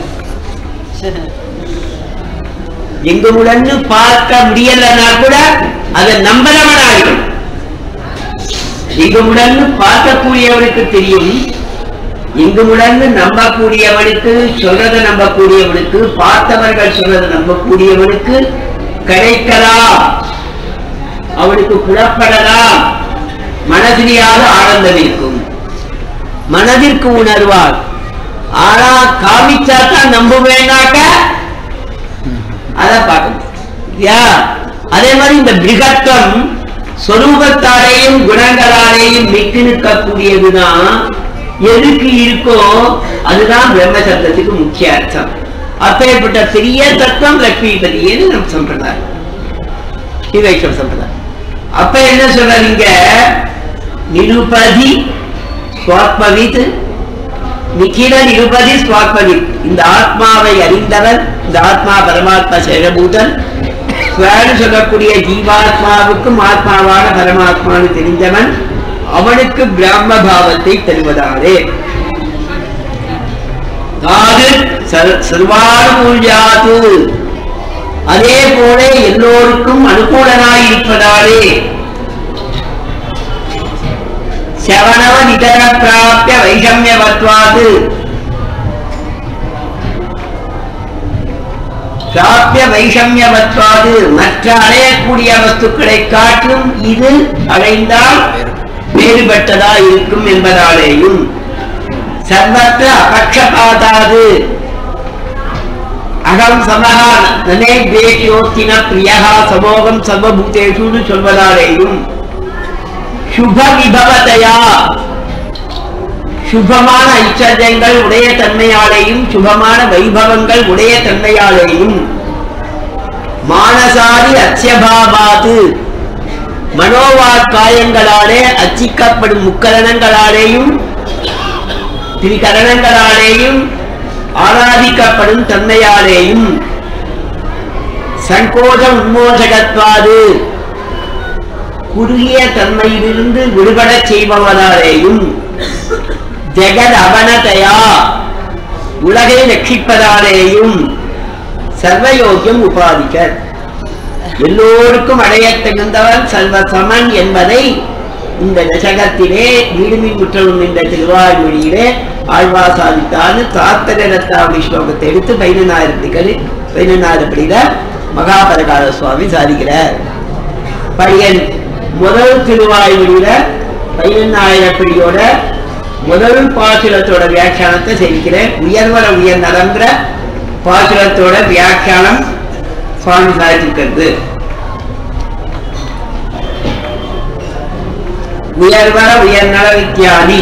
எங்குமுடன்னு பார்க்க முடியலன்னா கூட அதை நம்புறவனாகும் எங்குமுடன்னு பார்க்கக்கூடியவனுக்கு தெரியும் எங்குமுடன்னு நம்பக்கூடியவனுக்கு சொல்றதை நம்பக்கூடியவனுக்கு பார்த்தவர்கள் சொல்றதை நம்பக்கூடியவனுக்கு கிடைக்கலாம் அவனுக்கு புலப்படலாம் மனதிலேயாவது ஆனந்தம் இருக்கும் மனதிற்கு உணர்வார் ஆனா காமிச்சாத்தான் நம்புவேனாக்க அத பார்க்கணும் யா அதே மாதிரி இந்த பிருகத்துவம் சொரூபத்தாலேயும் குணங்களாலேயும் மிக்கு நிற்கக்கூடியதுதான் எதுக்கு இருக்கோ அதுதான் பிரம்ம சப்தத்துக்கு முக்கிய அர்த்தம் அப்பேற்பட்ட பெரிய தத்துவம் லக்ஷ்மிபதியேன்னு நம் சம்பிரதாயம் ஸ்ரீவைஷ்ணவ சம்பிரதாயம் அப்ப என்ன சொல்றீங்க நிருபதி சுவாத்மவித் நிக்கில நிருபதி சுவாத்மவித் இந்த ஆத்மாவை அறிந்தவன் இந்த ஆத்மா பரமாத்மா சேரபூதன் ஸ்வன்னு சொல்லக்கூடிய ஜீவாத்மாவுக்கும் ஆத்மாவான பரமாத்மான்னு தெரிந்தவன் அவனுக்கு பிராம பாவத்தை தருவதாலே தாது சர்- சர்வானுகூல்யாது அதே போல எல்லோருக்கும் அனுகூலனாய் இருப்பதாலே சவணவ நிதர பிராப்திய வைஷமியவத்வாது பிராப்திய வைஷமியவத்வாது மற்ற அடையக்கூடிய வஸ்துக்களை காட்டிலும் இது அடைந்தால் வேறுபட்டதா இருக்கும் என்பதாலேயும் சர்வற்ற அபக்ஷபாதாது அகம் சமஹா நனே தேசியோத்தின பிரியகா சமோகம் சர்வபூதேஷுன்னு சொல்வதாலேயும் சுப விபவதையா சுபமான ஐச்சரியங்கள் உடைய தன்மையாலேயும் சுபமான வைபவங்கள் உடைய தன்மையாலேயும் மானசாரி அச்சபாபாது மனோவாக்காயங்களாலே அச்சிக்கப்படும் முக்கரணங்களாலேயும் திரிகரணங்களாலேயும் ஆராதிக்கப்படும் தன்மையாலேயும் சங்கோஜ உன்மோசகத்வாது குறுகிய தன்மையிலிருந்து விடுபடச் செய்பவதாலேயும் ஜெகத் அவனதையா உலகை ரட்சிப்பதாலேயும் சர்வயோக்கியம் உபாதிக்க எல்லோருக்கும் அடையத் தகுந்தவன் சர்வ சமன் என்பதை இந்த தசகத்திலே வீடுமின் முற்றலும் என்ற திருவாய்மொழியிலே ஆழ்வா சாதித்தான்னு தாத்தகரத்தாவடி ஸ்லோகத்தை எடுத்து பதினெண்ணாயிரத்துக்கள் பதினெண்ணாயிரப்படியில மகாபரகால சுவாமி சாதிக்கிறார் பையன் முதல் திருவாய்மொழியில பதினெண்ணாயிரப்படியோட முதல் பாசுரத்தோட வியாக்கியானத்தை செய்கிறேன் உயர்வர உயர் நடந்த பாசுரத்தோட வியாக்கியானம் சுவாமி சாதிச்சிருக்கிறது உயர்வர உயர்நல வித்தியாதி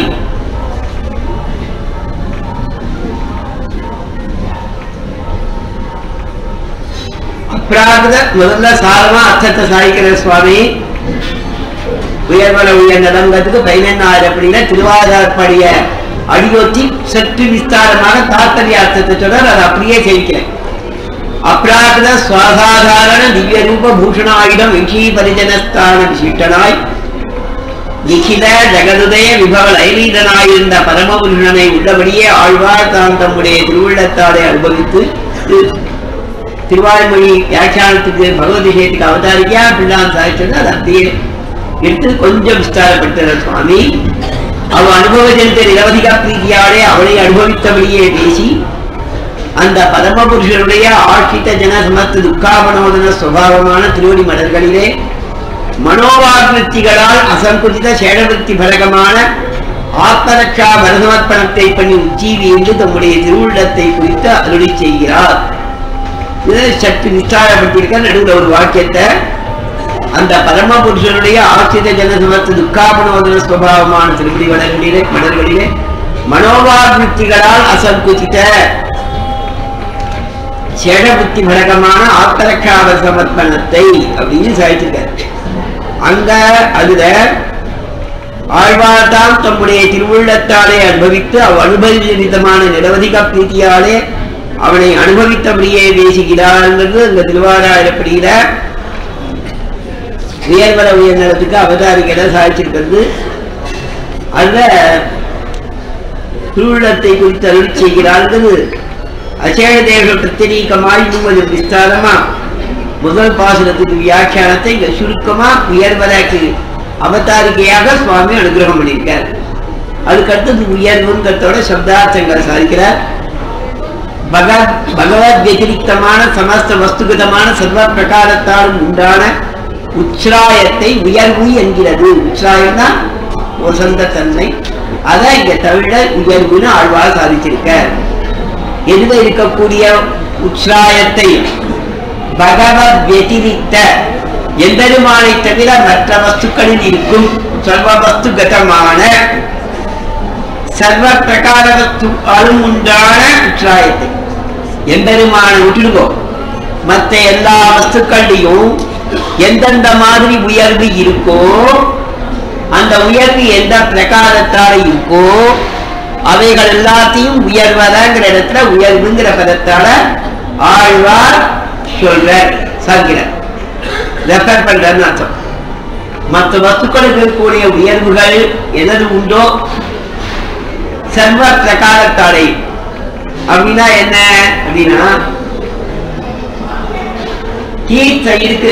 அப்ராகிருத முதல்ல சாரமா அர்த்தத்தை சாதிக்கிற சுவாமி உயர்வர உயர்நலங்கிறதுக்கு பதினெண்ணாயிரம் அப்படின்னா திருவாதாரப்படிய அடியொத்தி சற்று விஸ்தாரமாக தாத்தரிய அர்த்தத்தை சொல்றார் அதை அப்படியே ஜெயிக்கிறேன் அப்ராகிருத சுவாசாதாரண திவ்ய ரூப பூஷணாயுதம் விஷீ பரிஜனஸ்தான விசிஷ்டனாய் நிகில ஜெகதுதய விபவ லைலீதனாயிருந்த பரமபுருஷனை உள்ளபடியே ஆழ்வார் தான் தம்முடைய திருவுள்ளத்தாரை அனுபவித்து திரு- திருவாய்மொழி வியாக்கியானத்துக்கு பகவத் விஷயத்துக்கு அவதாரிக்கா பிள்ளான் சாதிச்சது அது அப்படியே எடுத்து கொஞ்சம் விஸ்தாரப்படுத்துகிற சுவாமி அவ அனுபவஜந்த நிரவதிக பிரீதியாலே அவளை அனுபவித்தபடியே பேசி அந்த பரமபுருஷனுடைய ஆட்சித்த ஜன சமத்து துக்காவனோதன சுவாவமான திருவடி மலர்களிலே மனோவாகிருத்திகளால் அசங்குதித சேடவருத்தி பலகமான ஆத்மரட்சா பரசமர்ப்பணத்தை பண்ணி உஜ்ஜீவி என்று தம்முடைய திருவுள்ளத்தை குறித்து அருளி செய்கிறார் இதை சற்று விஸ்தாரப்பட்டிருக்க நடுவில் ஒரு வாக்கியத்தை அந்த பரமபுருஷனுடைய ஆசிரித ஜனசமத்து துக்காபனோதன சுவாவமான திருப்பதி வடங்களிலே மலர்களிலே மனோவாகிருத்திகளால் அசங்குதித சேடபுத்தி பலகமான ஆத்தரக்காவ சமர்ப்பணத்தை அப்படின்னு சாதிச்சிருக்காரு அங்க அதுல ஆழ்வார்தான் தம்முடைய திருவுள்ளத்தாலே அனுபவித்து அவ் அனுபவிதமான நிரவதிக பிரீத்தியாலே அவனை அனுபவித்தபடியே பேசுகிறார்ங்கிறது அந்த திருவாராயப்படுகிற உயர்வர உயர்நலத்துக்கு அவதாரிகளை சாதிச்சிருக்கிறது அதுல திருவுள்ளத்தை குறித்து அருள் செய்கிறார்கள் அச்சேய தேவ பிரத்திரீகமாய் இன்னும் கொஞ்சம் விஸ்தாரமா முதல் பாசுரத்துக்கு வியாக்கியானத்தை இங்க சுருக்கமா உயர்வரக்கு அவதாரிகையாக சுவாமி அனுகிரகம் பண்ணியிருக்கார் அதுக்கடுத்தது உயர்வுங்கிறதோட சப்தார்த்தங்கள் சாதிக்கிறார் பகவத் பகவத் வதிரிக்தமான சமஸ்த வஸ்துகதமான சர்வ பிரகாரத்தாலும் உண்டான உச்ராயத்தை உயர்வு என்கிறது உச்ராயம்னா ஒசந்த தன்மை அதை இங்க தமிழ உயர்வுன்னு ஆழ்வார் சாதிச்சிருக்கார் எதுல இருக்கக்கூடிய உச்ராயத்தை பகவத் வதிரிக்த எம்பெருமானை தவிர மற்ற வஸ்துக்களில் இருக்கும் சர்வ வஸ்துகதமான சர்வ பிரகார வஸ்து அரும் உண்டான உற்றாயத்தை எம்பெருமான விட்டுடுவோம் மற்ற எல்லா வஸ்துக்கள்லையும் எந்தெந்த மாதிரி உயர்வு இருக்கோ அந்த உயர்வு எந்த பிரகாரத்தால இருக்கோ அவைகள் எல்லாத்தையும் உயர்வதங்கிற இடத்துல உயர்வுங்கிற பதத்தால ஆழ்வார் சொல்ற சாகிறார் ரெஃபர் பண்றன்னு அர்த்தம் மற்ற வஸ்துக்களுக்கு இருக்கக்கூடிய உயர்வுகள் எதது உண்டோ சர்வ பிரகாரத்தாலே அப்படின்னா என்ன அப்படின்னா தீர்த்தம் இருக்கு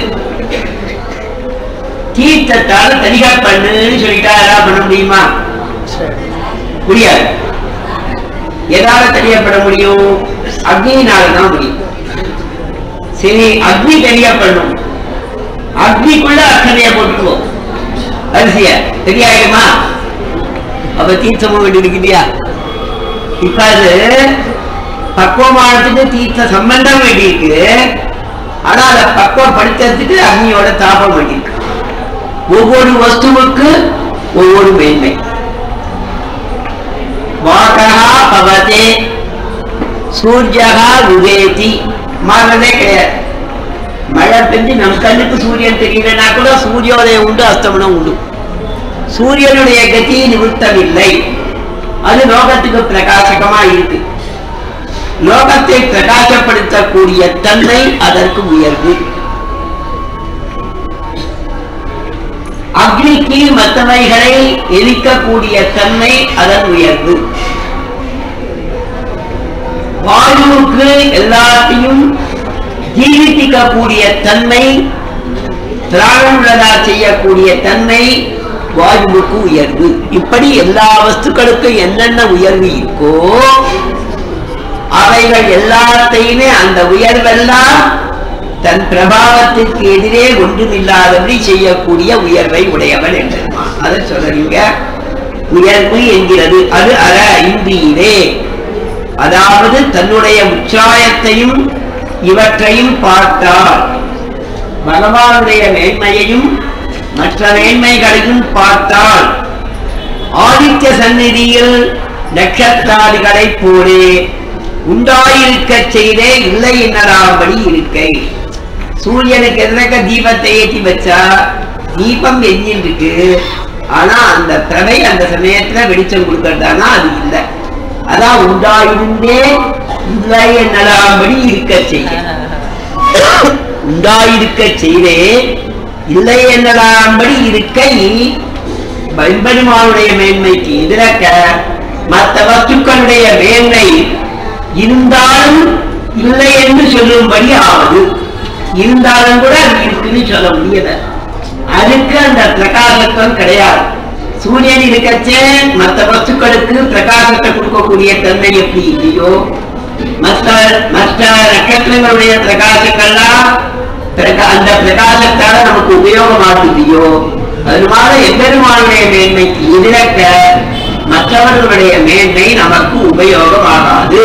தீர்த்தத்தால தனிகா பண்ணுன்னு சொல்லிட்டா எதாவது பண்ண முடியுமா முடியாது எதால தனியா பண்ண முடியும் அக்னியினால தான் முடியும் சரி அக்னி தனியா பண்ணும் அக்னிக்குள்ள அக்கறையா போட்டுக்குவோம் அரிசிய தெரியாயிடுமா அப்ப தீர்த்தமும் வேண்டி இருக்குதியா இப்ப அது பக்குவமானதுக்கு தீர்த்த சம்பந்தம் வேண்டி இருக்கு ஆனா அதை பக்குவப்படுத்துறதுக்கு அக்னியோட தாபம் வேண்டி இருக்கு ஒவ்வொரு வஸ்துவுக்கு ஒவ்வொரு மேன்மை வாகா பவதே சூரியகா உதேதி மாறதே கிடையாது மழை பெஞ்சு நம் கண்ணுக்கு சூரியன் தெரியலனா கூட சூரியோதயம் உண்டு அஸ்தமனம் உண்டு சூரியனுடைய கதி நிமித்தமில்லை அது லோகத்துக்கு பிரகாசகமா இருக்கு லோகத்தை பிரகாசப்படுத்தக்கூடிய தன்மை அதற்கு உயர்வு அக்னிக்கு மற்றவைகளை எரிக்கக்கூடிய தன்மை அதன் உயர்வு வாயுவுக்கு எல்லாத்தையும் ஜீவிப்பிக்கக்கூடிய தன்மை திராணமுள்ளதா செய்யக்கூடிய தன்மை வாயுவுக்கு உயர்வு இப்படி எல்லா வஸ்துக்களுக்கும் என்னென்ன உயர்வு இருக்கோ அவைகள் எல்லாத்தையுமே அந்த உயர்வெல்லாம் தன் பிரபாவத்திற்கு எதிரே ஒன்றுமில்லாதபடி செய்யக்கூடிய உயர்வை உடையவன் என்றான் அதை சொல்றீங்க உயர்வு என்கிறது அது அற இந்தியிலே அதாவது தன்னுடைய உச்சாயத்தையும் இவற்றையும் பார்த்தால் பகவானுடைய மேன்மையையும் மற்ற மேன்மைகளையும் பார்த்தால் ஆதித்ய சந்நிதியில் நட்சத்திராதிகளைப் போலே உண்டாயிருக்கச் செய்தே இல்லை என்னடாம்படி இருக்கை சூரியனுக்கு எதிரக்க தீபத்தை ஏற்றி வச்சா தீபம் எரிஞ்சிட்டு இருக்கு ஆனா அந்த பிரவை அந்த சமயத்துல வெளிச்சம் கொடுக்கறதானா அது இல்லை அதான் உண்டாயிருந்தே இல்லை என்னடாம்படி இருக்க செய்ய உண்டாயிருக்க செய்தே இல்லை என்னடாம்படி இருக்கை பெருமானுடைய மேன்மைக்கு எதிரக்க மற்ற வஸ்துக்களுடைய மேன்மை இருந்தாலும் இல்லை என்று சொல்லும்படி ஆவது இருந்தாலும் கூட அது இருக்குன்னு சொல்ல முடியல அதுக்கு அந்த பிரகாசத்துவம் கிடையாது சூரியன் இருக்கச்சே மற்ற வஸ்துக்களுக்கு பிரகாசத்தை கொடுக்கக்கூடிய தன்மை எப்படி இல்லையோ மற்ற மற்ற நட்சத்திரங்களுடைய பிரகாசங்கள்லாம் பிரகா- அந்த பிரகாசத்தால நமக்கு உபயோகமாக்குதியோ அதனால எம்பெருமானுடைய மேன்மைக்கு எதிரக்க மற்றவர்களுடைய மேன்மை நமக்கு உபயோகமாகாது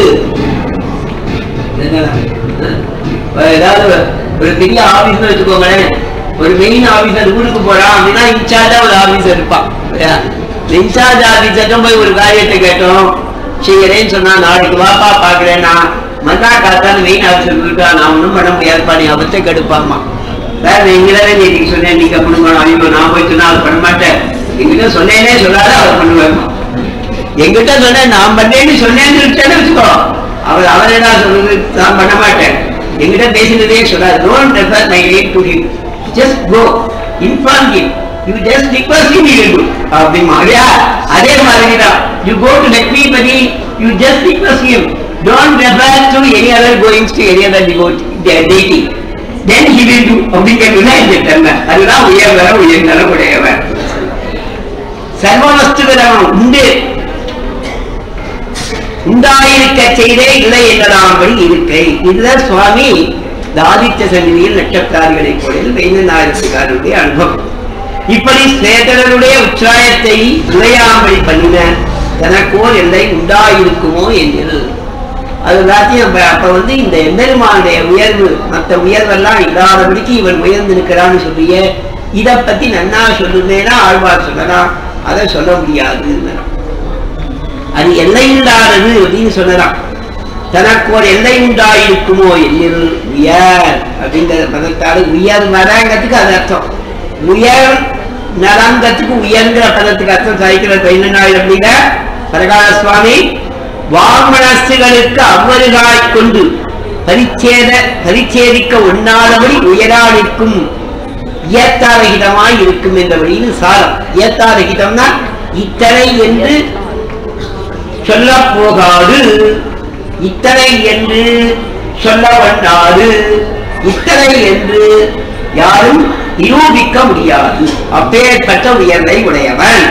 இப்ப ஏதாவது ஒரு பெரிய ஆபீஸ் வச்சுக்கோங்களேன் ஒரு மெயின் ஆபீசர் ஊருக்கு போறான் அப்படின்னா இன்சார்ஜா ஒரு ஆபீசர் இருப்பான் இன்சார்ஜ் ஆபீசர்ட்டும் போய் ஒரு காரியத்தை கேட்டோம் செய்யறேன்னு சொன்னா நாளைக்கு வாப்பா பாக்குறேன் நான் மன்னா காத்தான்னு மெயின் ஆபீசர் இருக்கா நான் ஒண்ணும் பண்ண முடியாதுப்பா நீ அவத்தை கெடுப்பாமா சார் நான் இங்கதானே நீங்க சொன்னேன் நீங்க பண்ணுங்க ஐயோ நான் போய் சொன்னா அவர் பண்ண மாட்டேன் எங்கிட்ட சொன்னேனே சொல்லாத அவர் பண்ணுவேன் எங்கிட்ட சொன்னேன் நான் பண்ணேன்னு சொன்னேன்னு சொல்லிட்டேன்னு வச்சுக்கோ அவர் அவர் என்ன சொல்றது நான் பண்ண மாட்டேன் எங்கிட்ட பேசினதே சொல்லாது don't refer my late to him just go inform him you just request him you do அப்படிமா இல்லையா அதே மாதிரி தான் you go to Lakshmipathi you just request him don't refer to any other goings to any other devote dating then he will do அப்படிங்கிறதுனா இந்த தன்மை அதுதான் உயர்வர உயர்ந்தர உடையவர் சர்வ வஸ்துவிடம் உண்டு உண்டாயிருக்க செய்தே இல்லை என்றதாம்படி இருக்கை இதுதான் சுவாமி இந்த ஆதித்ய சந்நிதியில் நட்சத்திராதிகளை கோயில் வைந்தநாயகத்துக்காரருடைய அனுபவம் இப்படி சேதனருடைய உச்சாயத்தை உரையாம்படி பண்ணின தனக்கோர் எல்லை உண்டாயிருக்குமோ என்று அது எல்லாத்தையும் அப்ப அப்ப வந்து இந்த எம்பெருமானுடைய உயர்வு மற்ற உயர்வெல்லாம் இல்லாதபடிக்கு இவன் உயர்ந்து இருக்கிறான்னு சொல்லிய இத பத்தி நன்னா சொல்லுமேனா ஆழ்வார் சொல்லலாம் அதை சொல்ல முடியாது அது எல்லையில்லாதது அப்படின்னு சொல்லலாம் தனக்கு ஒரு எல்லை உண்டாயிருக்குமோ எண்ணில் உயர் அப்படிங்கிற பதத்தால் உயர் வரங்கிறதுக்கு அது அர்த்தம் உயர் நலங்கத்துக்கு உயர்ங்கிற பதத்துக்கு அர்த்தம் சாய்க்கிற பதினெண்ணாயிரம் அப்படிங்க பரகால சுவாமி வாமனசுகளுக்கு அவ்வருகாய் கொண்டு பரிச்சேத பரிச்சேதிக்க ஒண்ணாதபடி உயரானிற்கும் ஏத்தாரகிதமாய் இருக்கும் என்றபடின்னு சாரம் ஏத்தாரகிதம்னா இத்தனை என்று சொல்ல போகாது இத்தனை என்று சொல்ல வந்தாது இத்தனை என்று யாரும் நிரூபிக்க முடியாது அப்பேற்பட்ட உயர்வை உடையவன்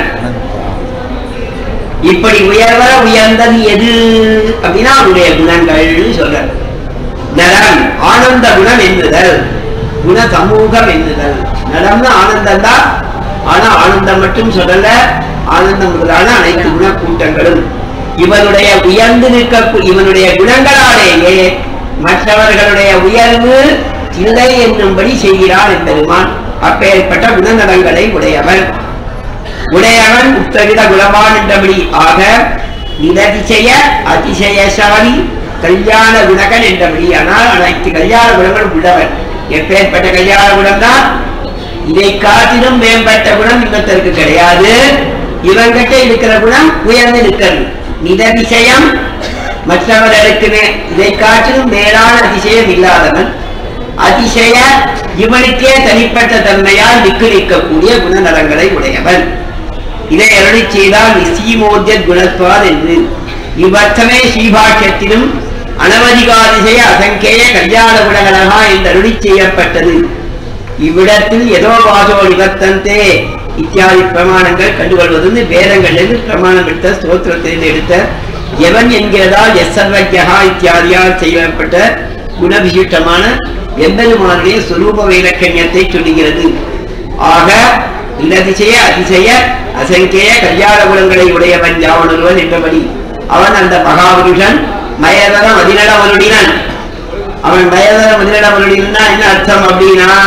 இப்படி உயர்வர உயர்ந்தது எது அப்படின்னா அவருடைய குணங்கள் சொல்ற நலம் ஆனந்த குணம் என்னுதல் குண சமூகம் என்னுதல் நலம்னு ஆனந்தம் தான் ஆனா ஆனந்தம் மட்டும் சொல்லல ஆனந்தம் முதலான அனைத்து குண கூட்டங்களும் இவனுடைய உயர்ந்து நிற்க இவனுடைய குணங்களாலேயே மற்றவர்களுடைய உயர்வு இல்லை என்னும்படி செய்கிறான் என்பெருமான் அப்பேற்பட்ட குணநலங்களை உடையவன் உடையவன் உத்தரித குணவான் என்றபடி ஆக நிலதிசய அதிசயசாலி கல்யாண குணகன் என்றபடி ஆனால் அனைத்து கல்யாண குணங்களும் உள்ளவன் எப்பேற்பட்ட கல்யாண குணம் தான் இதை காட்டிலும் மேம்பட்ட குணம் இன்னொருத்தருக்கு கிடையாது இவங்கிட்ட இருக்கிற குணம் உயர்ந்து நிற்கிறது நிததிசயம் மற்றவர்களுக்கு மே- இதை காட்டிலும் மேலான அதிசயம் இல்லாதவன் அதிசய இவனுக்கே தனிப்பட்ட தன்மையால் நிக்கு நிற்கக்கூடிய குணநலங்களை உடையவன் இதை அருளி செய்தால் நிச்சயமோத்திய குணத்வார் என்று இவ்வர்த்தமே ஸ்ரீபாஷ்யத்திலும் அனவதிகாதிசய அசங்கேய கல்யாண குணகணகா என்று அருளி செய்யப்பட்டது இவ்விடத்தில் ஏதோ வாசோ நிவர்த்தந்தே இத்தியாதி பிரமாணங்கள் கண்டுகொள்வது வேதங்களில் பிரமாணம் எடுத்த ஸ்தோத்திரத்திலிருந்து எடுத்த எவன் என்கிறதால் எஸ் சர்வஜா இத்தியாதியால் செய்யப்பட்ட குணவிசிஷ்டமான எம்பெருமானுடைய சுரூப வைலக்கண்யத்தை சொல்லுகிறது ஆக இல்லதிசய அதிசய அசங்கேய கல்யாண குணங்களை உடையவன் யாவனொருவன் என்றபடி அவன் அந்த மகாபுருஷன் மயதர மதிநடவனுடினன் அவன் மயதர மதிநடவனுடினா என்ன அர்த்தம் அப்படின்னா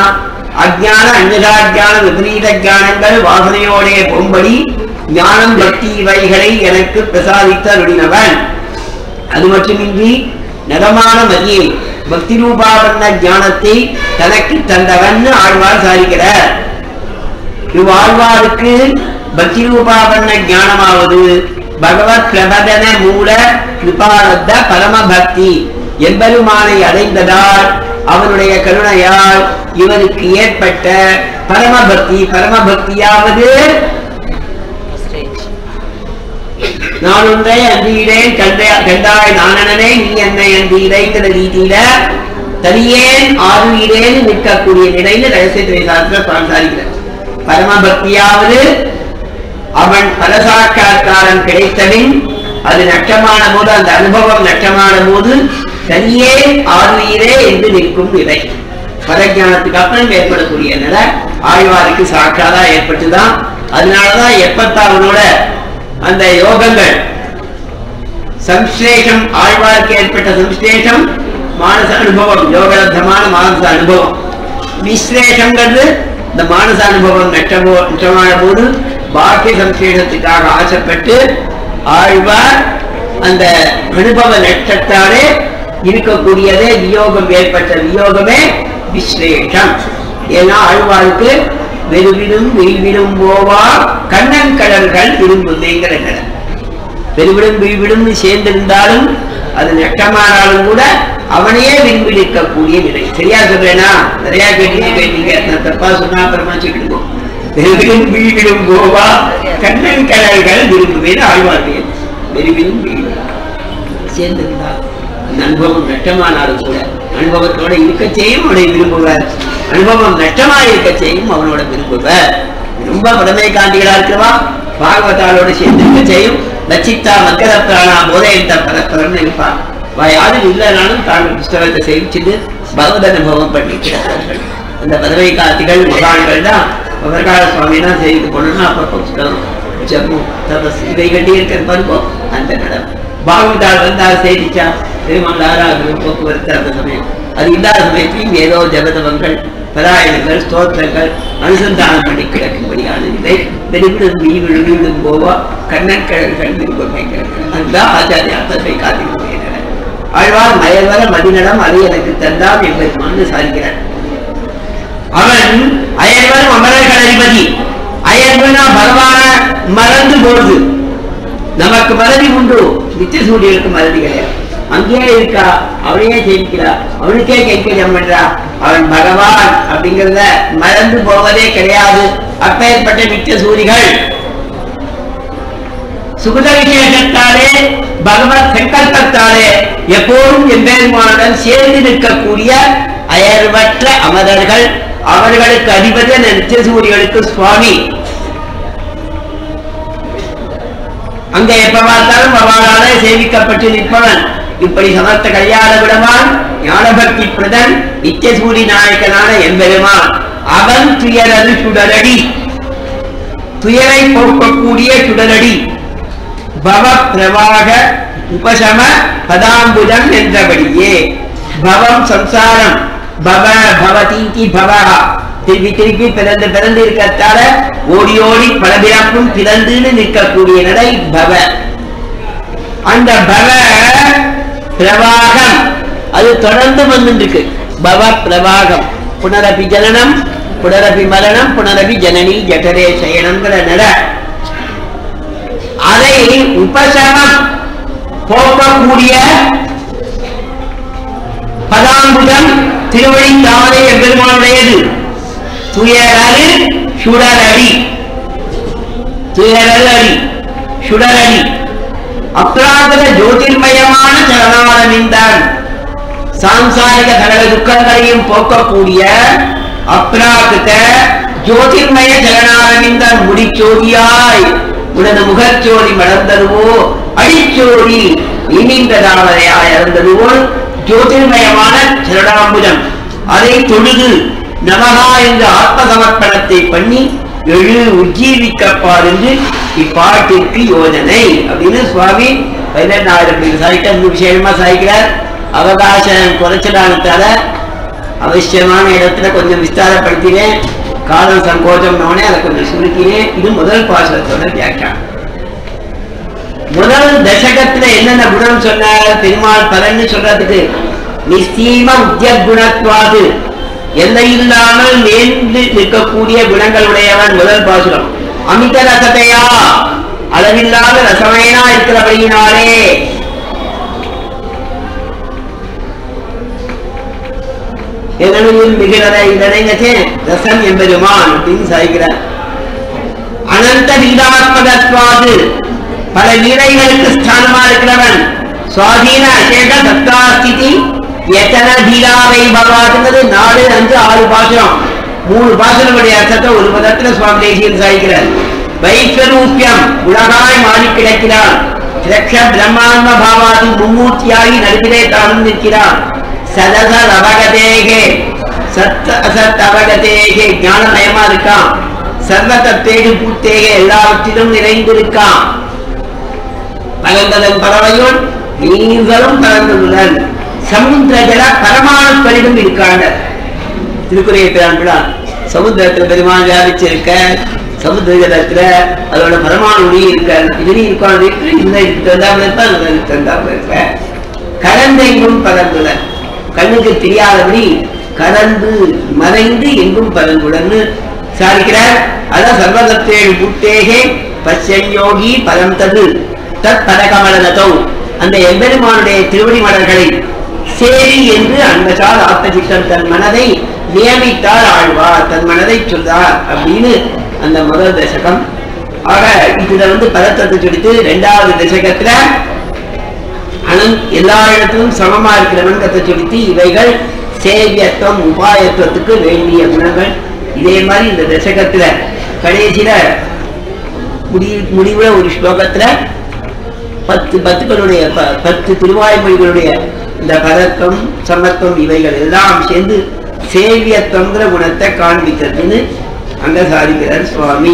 அஜ்ஞான அந்நகாஜான விபரீத ஞானங்கள் வாசனையோடைய பொம்படி ஞானம் பக்தி இவைகளை எனக்கு பிரசாதித்த அருளினவன் அது மட்டுமின்றி நலமான மதியை பக்தி ரூபாவண்ண ஞானத்தை தனக்கு தந்தவன் ஆழ்வார் சாதிக்கிறார் இவ்வாழ்வாருக்கு பக்தி ரூபாவண்ண ஞானமாவது பகவத் பிரபதன மூல கிருபாரத்த பரம பக்தி எம்பெருமானை அடைந்ததால் அவனுடைய கருணையால் இவருக்கு ஏற்பட்ட பரம பக்தி பரம பக்தியாவது நான் ஒன்றை அந்தியிடேன் கண்ட கண்டாய் நானனனே நீ என்னை அந்தியிடைங்கிற ரீதியில தனியேன் ஆறுயிரேன் நிற்கக்கூடிய நிலைன்னு ரகசியத்துறை சாஸ்திர சாரிக்கிறார் பரம பக்தியாவது அவன் பரசாட்சா்காரம் கிடைத்தபின் அது நஷ்டமான போது அந்த அனுபவம் நஷ்டமான போது தனியே ஆறுயிரே என்று நிற்கும் நிலை பரஜானத்துக்கு அப்புறம் ஏற்படக்கூடிய நிலை ஆழ்வாருக்கு சாட்சாதா ஏற்பட்டுதான் அதனாலதான் எப்பத்தாவனோட அந்த யோகங்கள் சம்ஸ்லேஷம் ஆழ்வாருக்கு ஏற்பட்ட சம்ஸ்லேஷம் மானச அனுபவம் யோகலப்தமான மானச அனுபவம் விஸ்லேஷங்கிறது இந்த மானச அனுபவம் நஷ்டமோ நஷ்டமான போது பாக்கிய சம்ஸ்லேஷத்துக்காக ஆசைப்பட்டு ஆழ்வார் அந்த அனுபவ நஷ்டத்தாலே இருக்கக்கூடியதே வியோகம் ஏற்பட்ட வியோகமே விஸ்லேஷம் ஏன்னா ஆழ்வாருக்கு வெறுவிடும் விரிவிடும் போவா கண்ணன் கடல்கள் விரும்புதேங்கிற நிலை பெருவிடும் விழிவிடும் சேர்ந்திருந்தாலும் அது நஷ்டமானாலும் கூட அவனையே விரும்பி நிற்கக்கூடிய நிலை சரியா சொல்றேனா நிறைய கேட்டீங்க கேட்டீங்க நான் தப்பா சொன்னா அப்புறமா சொல்லிடுவோம் பெருவிடும் விழிவிடும் போவா கண்ணன் கடல்கள் விரும்புவேன் ஆழ்வார்கள் பெருவிடும் விழிவிடும் சேர்ந்திருந்தால் அந்த அனுபவம் நஷ்டமானாலும் கூட அனுபவத்தோட இருக்க செய்யும் அவனை விரும்புவர் அனுபவம் நஷ்டமா இருக்க செய்யும் அவனோட விரும்புவர் ரொம்ப படமை காண்டிகளா இருக்கிறவா பாகவதாலோட சேர்ந்து இருக்க செய்யும் லட்சித்தா மக்கள பிராணா போதையிட்ட பரப்பரன்னு இருப்பான் வா யாரும் இல்லைனாலும் தாங்கள் புஸ்தகத்தை சேவிச்சுட்டு பகவத் அனுபவம் பண்ணிக்கிறார்கள் அந்த பதவை காத்திகள் மகான்கள் தான் பகர்கால சுவாமி தான் செய்து போனோம்னா அப்பப்போ புஸ்தகம் ஜம்மு தபஸ் இதை கட்டி இருக்கிற பாருங்கோ அந்த நடம் பாகவதால் வந்து அதை சேவிச்சா திருமணம் ஆறாவது போக்குவரத்து அந்த சமயம் அது இல்லாத சமயத்திலும் ஏதோ ஜபதவங்கள் பராயணங்கள் ஸ்தோத்திரங்கள் அனுசந்தானம் பண்ணி கிடக்கும்படியான இதை வெளிவிடும் வீடு வீடும் போவா கண்ணன் கடல்கள் விரும்புகிறார்கள் அதுதான் ஆச்சாரிய அர்த்தத்தை காத்திருக்கிறேன் ஆழ்வார் மயல்வர மதிநடம் அதை எனக்கு தந்தான் என்பது சாதிக்கிறார் அவன் அயர்வன் அமரர்கள் அதிபதி அயர்வனா பகவான மறந்து போகுது நமக்கு மறதி உண்டு நித்திய சூரியனுக்கு மறதி கிடையாது அங்கேயே இருக்கா அவனையே ஜெயிக்கிறா அவனுக்கே கைக்கரியம் பண்றா அவன் பகவான் அப்படிங்கிறத மறந்து போவதே கிடையாது அப்பேற்பட்ட நித்திய சூரிகள் சுகுத விசேஷத்தாலே பகவத் சங்கல்பத்தாலே எப்போதும் எம்பெருமானுடன் சேர்ந்து நிற்கக்கூடிய அயர்வற்ற அமரர்கள் அவர்களுக்கு அதிபதி அந்த நித்திய சூரியர்களுக்கு சுவாமி அங்க எப்ப பார்த்தாலும் அவளாலே சேவிக்கப்பட்டு நிற்பவன் இப்படி சமர்த்த கல்யாண விடமான் ஞானபக்தி பிரதன் நித்தியசூரி நாயகனான எம்பெருமான் அவன் துயரது சுடரடி துயரை போக்கக்கூடிய சுடரடி பவ பிரவாக உபசம பதாம்புஜம் என்றபடியே பவம் சம்சாரம் பவ பவதீதி பவஹா திருப்பி திருப்பி பிறந்து பிறந்து இருக்கத்தால ஓடி ஓடி பல பிறப்பும் பிறந்துன்னு நிற்கக்கூடிய நடை பவ அந்த பவ பிரவாகம் அது தொடர்ந்து வந்துட்டு இருக்கு பவ பிரவாகம் புனரபி ஜனனம் புனரபி மரணம் புனரபி ஜனனி ஜடரே சயனம்ங்கிற நட அதை உபசமம் போக்கக்கூடிய பதாம்புதம் திருவழி தாமரை எம்பெருமானுடையது துயரரு சுடரடி துயரரு அடி சுடரடி அப்ராதக ஜோதிர்மயமான சரணாரமிந்தான் சாம்சாரிக கடல துக்கங்களையும் போக்கக்கூடிய அப்ராகிருத ஜோதிர்மய சரணாரமிந்தான் முடிச்சோதியாய் உனது முகச்சோதி மலர்ந்ததுவோ அடிச்சோதி இனிந்ததாவதையாய் அறந்ததுவோ ஜோதிர்மயமான சரணாம்புஜம் அதை தொழுது நமகா என்ற ஆத்ம சமர்ப்பணத்தை பண்ணி எழு உஜ்ஜீவிக்கப்பார் என்று இப்பாட்டிற்கு யோஜனை அப்படின்னு சுவாமி பதினெட்டாயிரம் சாய்க்க அந்த விஷயமா சாய்க்கிறார் அவகாசம் குறைச்சலானத்தால அவசியமான இடத்துல கொஞ்சம் விஸ்தாரப்படுத்தினேன் காலம் சங்கோச்சம்னோடனே அதை கொஞ்சம் சுருக்கினேன் இது முதல் பாசுரத்தோட வியாக்கியானம் முதல் தசகத்துல என்னென்ன குணம் சொன்னார் பெருமாள் பலன்னு சொல்றதுக்கு நிச்சயம உத்தியகுணத்வாது எல்லையில்லாமல் மேந்து நிற்கக்கூடிய குணங்கள் உடையவன் முதல் பாசுரம் அமித ரசத்தையா அளவில்லாத ரசமயனா இருக்கிறபடியினாலே எதனையும் மிகிறத இதனைங்கச்சே ரசம் எம்பெருமான் அப்படின்னு சாய்க்கிறார் அனந்த லீலாத்மகத்வாது பல லீலைகளுக்கு ஸ்தானமா இருக்கிறவன் சுவாதீன அசேஷ சத்தாஸ்திதி எத்தன தீராவை பகவாத்துங்கிறது நாலு அஞ்சு ஆறு பாசுரம் மூணு பாசுரமுடைய அர்த்தத்தை ஒரு பதத்துல சுவாமி தேசியன் சாய்க்கிறார் வைஸ்வரூபியம் உலகாய் மாறி கிடக்கிறான் திரக்ஷ பிரம்மாண்ட பாவாதி மும்மூர்த்தியாகி நடுவிலே தானும் நிற்கிறான் சதச ரவகதேகே சத் அசத் அவகதேகே ஞானமயமா இருக்கான் சர்வதத்தேடு பூத்தேக எல்லாவற்றிலும் நிறைந்திருக்கான் பரந்ததன் பறவையுள் நீங்களும் பறந்துள்ளன் சமுத்திர ஜல பரமாணுக்களிலும் இருக்காண்ட திருக்குறையை பிரான் சமுத்திரத்தில் பெருமாள் வியாபிச்சிருக்க சமுத்திர ஜலத்துல அதோட பரமாணு ஒளி இருக்க இதுலயும் இருக்கான் இந்த இதுக்கு தந்தாமல் இருப்பா அதுக்கு தந்தாமல் இருக்க கலந்தெங்கும் பறந்துள்ளன் கண்ணுக்கு தெரியாதபடி கலந்து மறைந்து எங்கும் பறந்துள்ளன்னு சாதிக்கிறார் அதான் சர்வதத்தேழு புத்தேகே பச்சயோகி பரம் தது தத் பதகமலனதோ அந்த எம்பெருமானுடைய திருவடி மலர்களை சேரி என்று அன்பசால் ஆத்தஜித்தன் தன் மனதை நியமித்தார் ஆழ்வார் தன் மனதை சொல்றார் அப்படின்னு அந்த முதல் தசகம் ஆக இதுல வந்து பதத்தத்தை சொல்லிட்டு இரண்டாவது தசகத்துல அனந்த் எல்லா இடத்திலும் சமமா இருக்கிறவன் கத்தை சொல்லித்து இவைகள் சேவியத்துவம் உபாயத்துவத்துக்கு வேண்டிய குணங்கள் இதே மாதிரி இந்த தசகத்துல கடைசியில முடி முடிவுல ஒரு ஸ்லோகத்துல பத்து பத்துக்களுடைய ப- பத்து திருவாய்மொழிகளுடைய இந்த பதக்கம் சமத்துவம் இவைகள் எல்லாம் சேர்ந்து சேவியத்துவங்கிற குணத்தை காண்பிக்கிறதுன்னு அங்க சாதிக்கிறார் சுவாமி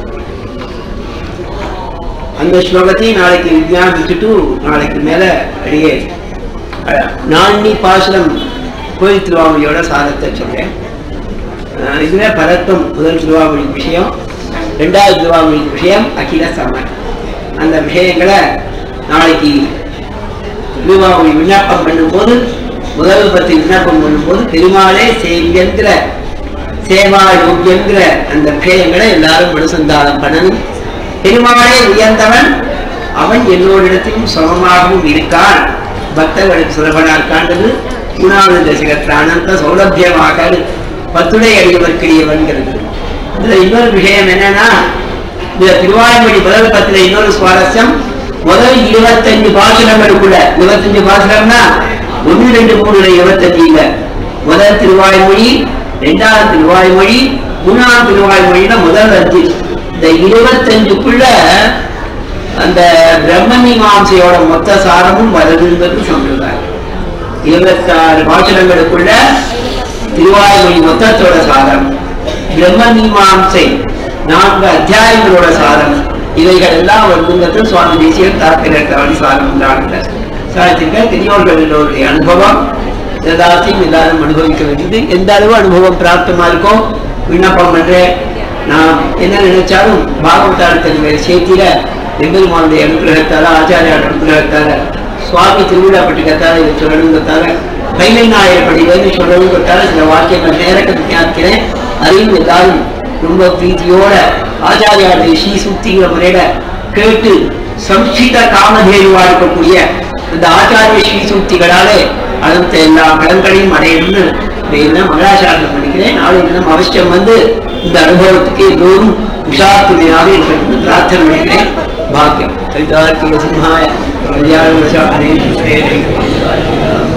அந்த ஸ்லோகத்தையும் நாளைக்கு விஜயாபிச்சுட்டு நாளைக்கு மேல அடியே அஹ், நான்மி பாசுரம் கோயில் திருவாமொழியோட சாதத்தை சொல்றேன் அஹ், இதுவே பரத்துவம் முதல் திருவாமொழி விஷயம் ரெண்டாவது திருவாமொழி விஷயம் அகில சமன் அந்த விஷயங்களை நாளைக்கு திருவாமொழி விண்ணப்பம் பண்ணும்போது முதல் பத்தி விண்ணப்பம் பண்ணும்போது பெருமாளே சேவியங்கிற சேவா யோக்கியங்கிற அந்த விஷயங்களை எல்லாரும் மனுசந்தானம் பண்ணணும் பெருமாளே உயர்ந்தவன் அவன் எல்லோரிடத்திலும் சமமாகவும் இருக்கான் பக்தர்களுக்கு சுலபனா இருக்கான்றது மூணாவது தசகத்தில் அனந்த சௌலபியமாக பத்துடை அடியவர்க்கிடையவன்கிறது இதுல இன்னொரு விஷயம் என்னன்னா இந்த திருவாய்மொழி முதல் பத்துல இன்னொரு சுவாரஸ்யம் முதல் இருபத்தஞ்சு பாசுரங்களுக்குள்ள இருபத்தஞ்சு பாசுரம்னா ஒண்ணு ரெண்டு மூணு இருபத்தஞ்சு இல்ல முதல் திருவாய்மொழி ரெண்டாவது திருவாய்மொழி மூணாவது திருவாய்மொழியில முதல் அஞ்சு இந்த இருபத்தஞ்சுக்குள்ள அந்த பிரம்ம மீமாம்சையோட மொத்த சாரமும் வருதுன்றது சம்பிரதாயம் இருபத்தாறு பாசுரங்களுக்குள்ள திருவாய்மொழி மொத்தத்தோட சாரம் பிரம்ம மீமாம்சை நான்கு அத்தியாயங்களோட சாரம் இவைகள் எல்லாம் வருதுங்கிறது சுவாமி தேசியர் தாக்கிரத்தவன் சாரம் தான் சாதிச்சிருக்க பெரியோர்கள் எல்லோருடைய அனுபவம் எல்லாத்தையும் எல்லாரும் அனுபவிக்க வேண்டியது எந்த அளவு அனுபவம் பிராப்தமா இருக்கோ விண்ணப்பம் பண்றேன் நான் என்ன நினைச்சாலும் பாகவதாரத்தின் சேர்த்தில எம்பெருமானுடைய அனுகிரகத்தால ஆச்சாரிய அனுகிரகத்தால சுவாமி திருவிழாப்பட்டிருக்கத்தால இதை சொல்லணுங்கிறதால கைலை நாயப்படிவேன்னு சொல்லணுங்கிறதால சில வாக்கியங்கள் நேரத்துக்கு ஞாபகிறேன் அதையும் எல்லாரும் ரொம்ப பிரீத்தியோட ஆச்சாரியாருடைய ஸ்ரீ சுத்திங்கிற முறையில கேட்டு சம்ஸ்கிருத காமதேனுவா இருக்கக்கூடிய இந்த ஆச்சாரிய ஸ்ரீ சூக்திகளாலே அடுத்த எல்லா கடன்களையும் அடையணும்னு என்ன மங்களாசாரணம் பண்ணிக்கிறேன் நாளை தினம் அவசியம் வந்து இந்த அனுபவத்துக்கு எல்லோரும் உஷாத்துணையாக இருக்கணும்னு பிரார்த்தனை பண்ணிக்கிறேன் பாக்கியம் கவிதார்த்திக சிம்ஹாய கல்யாண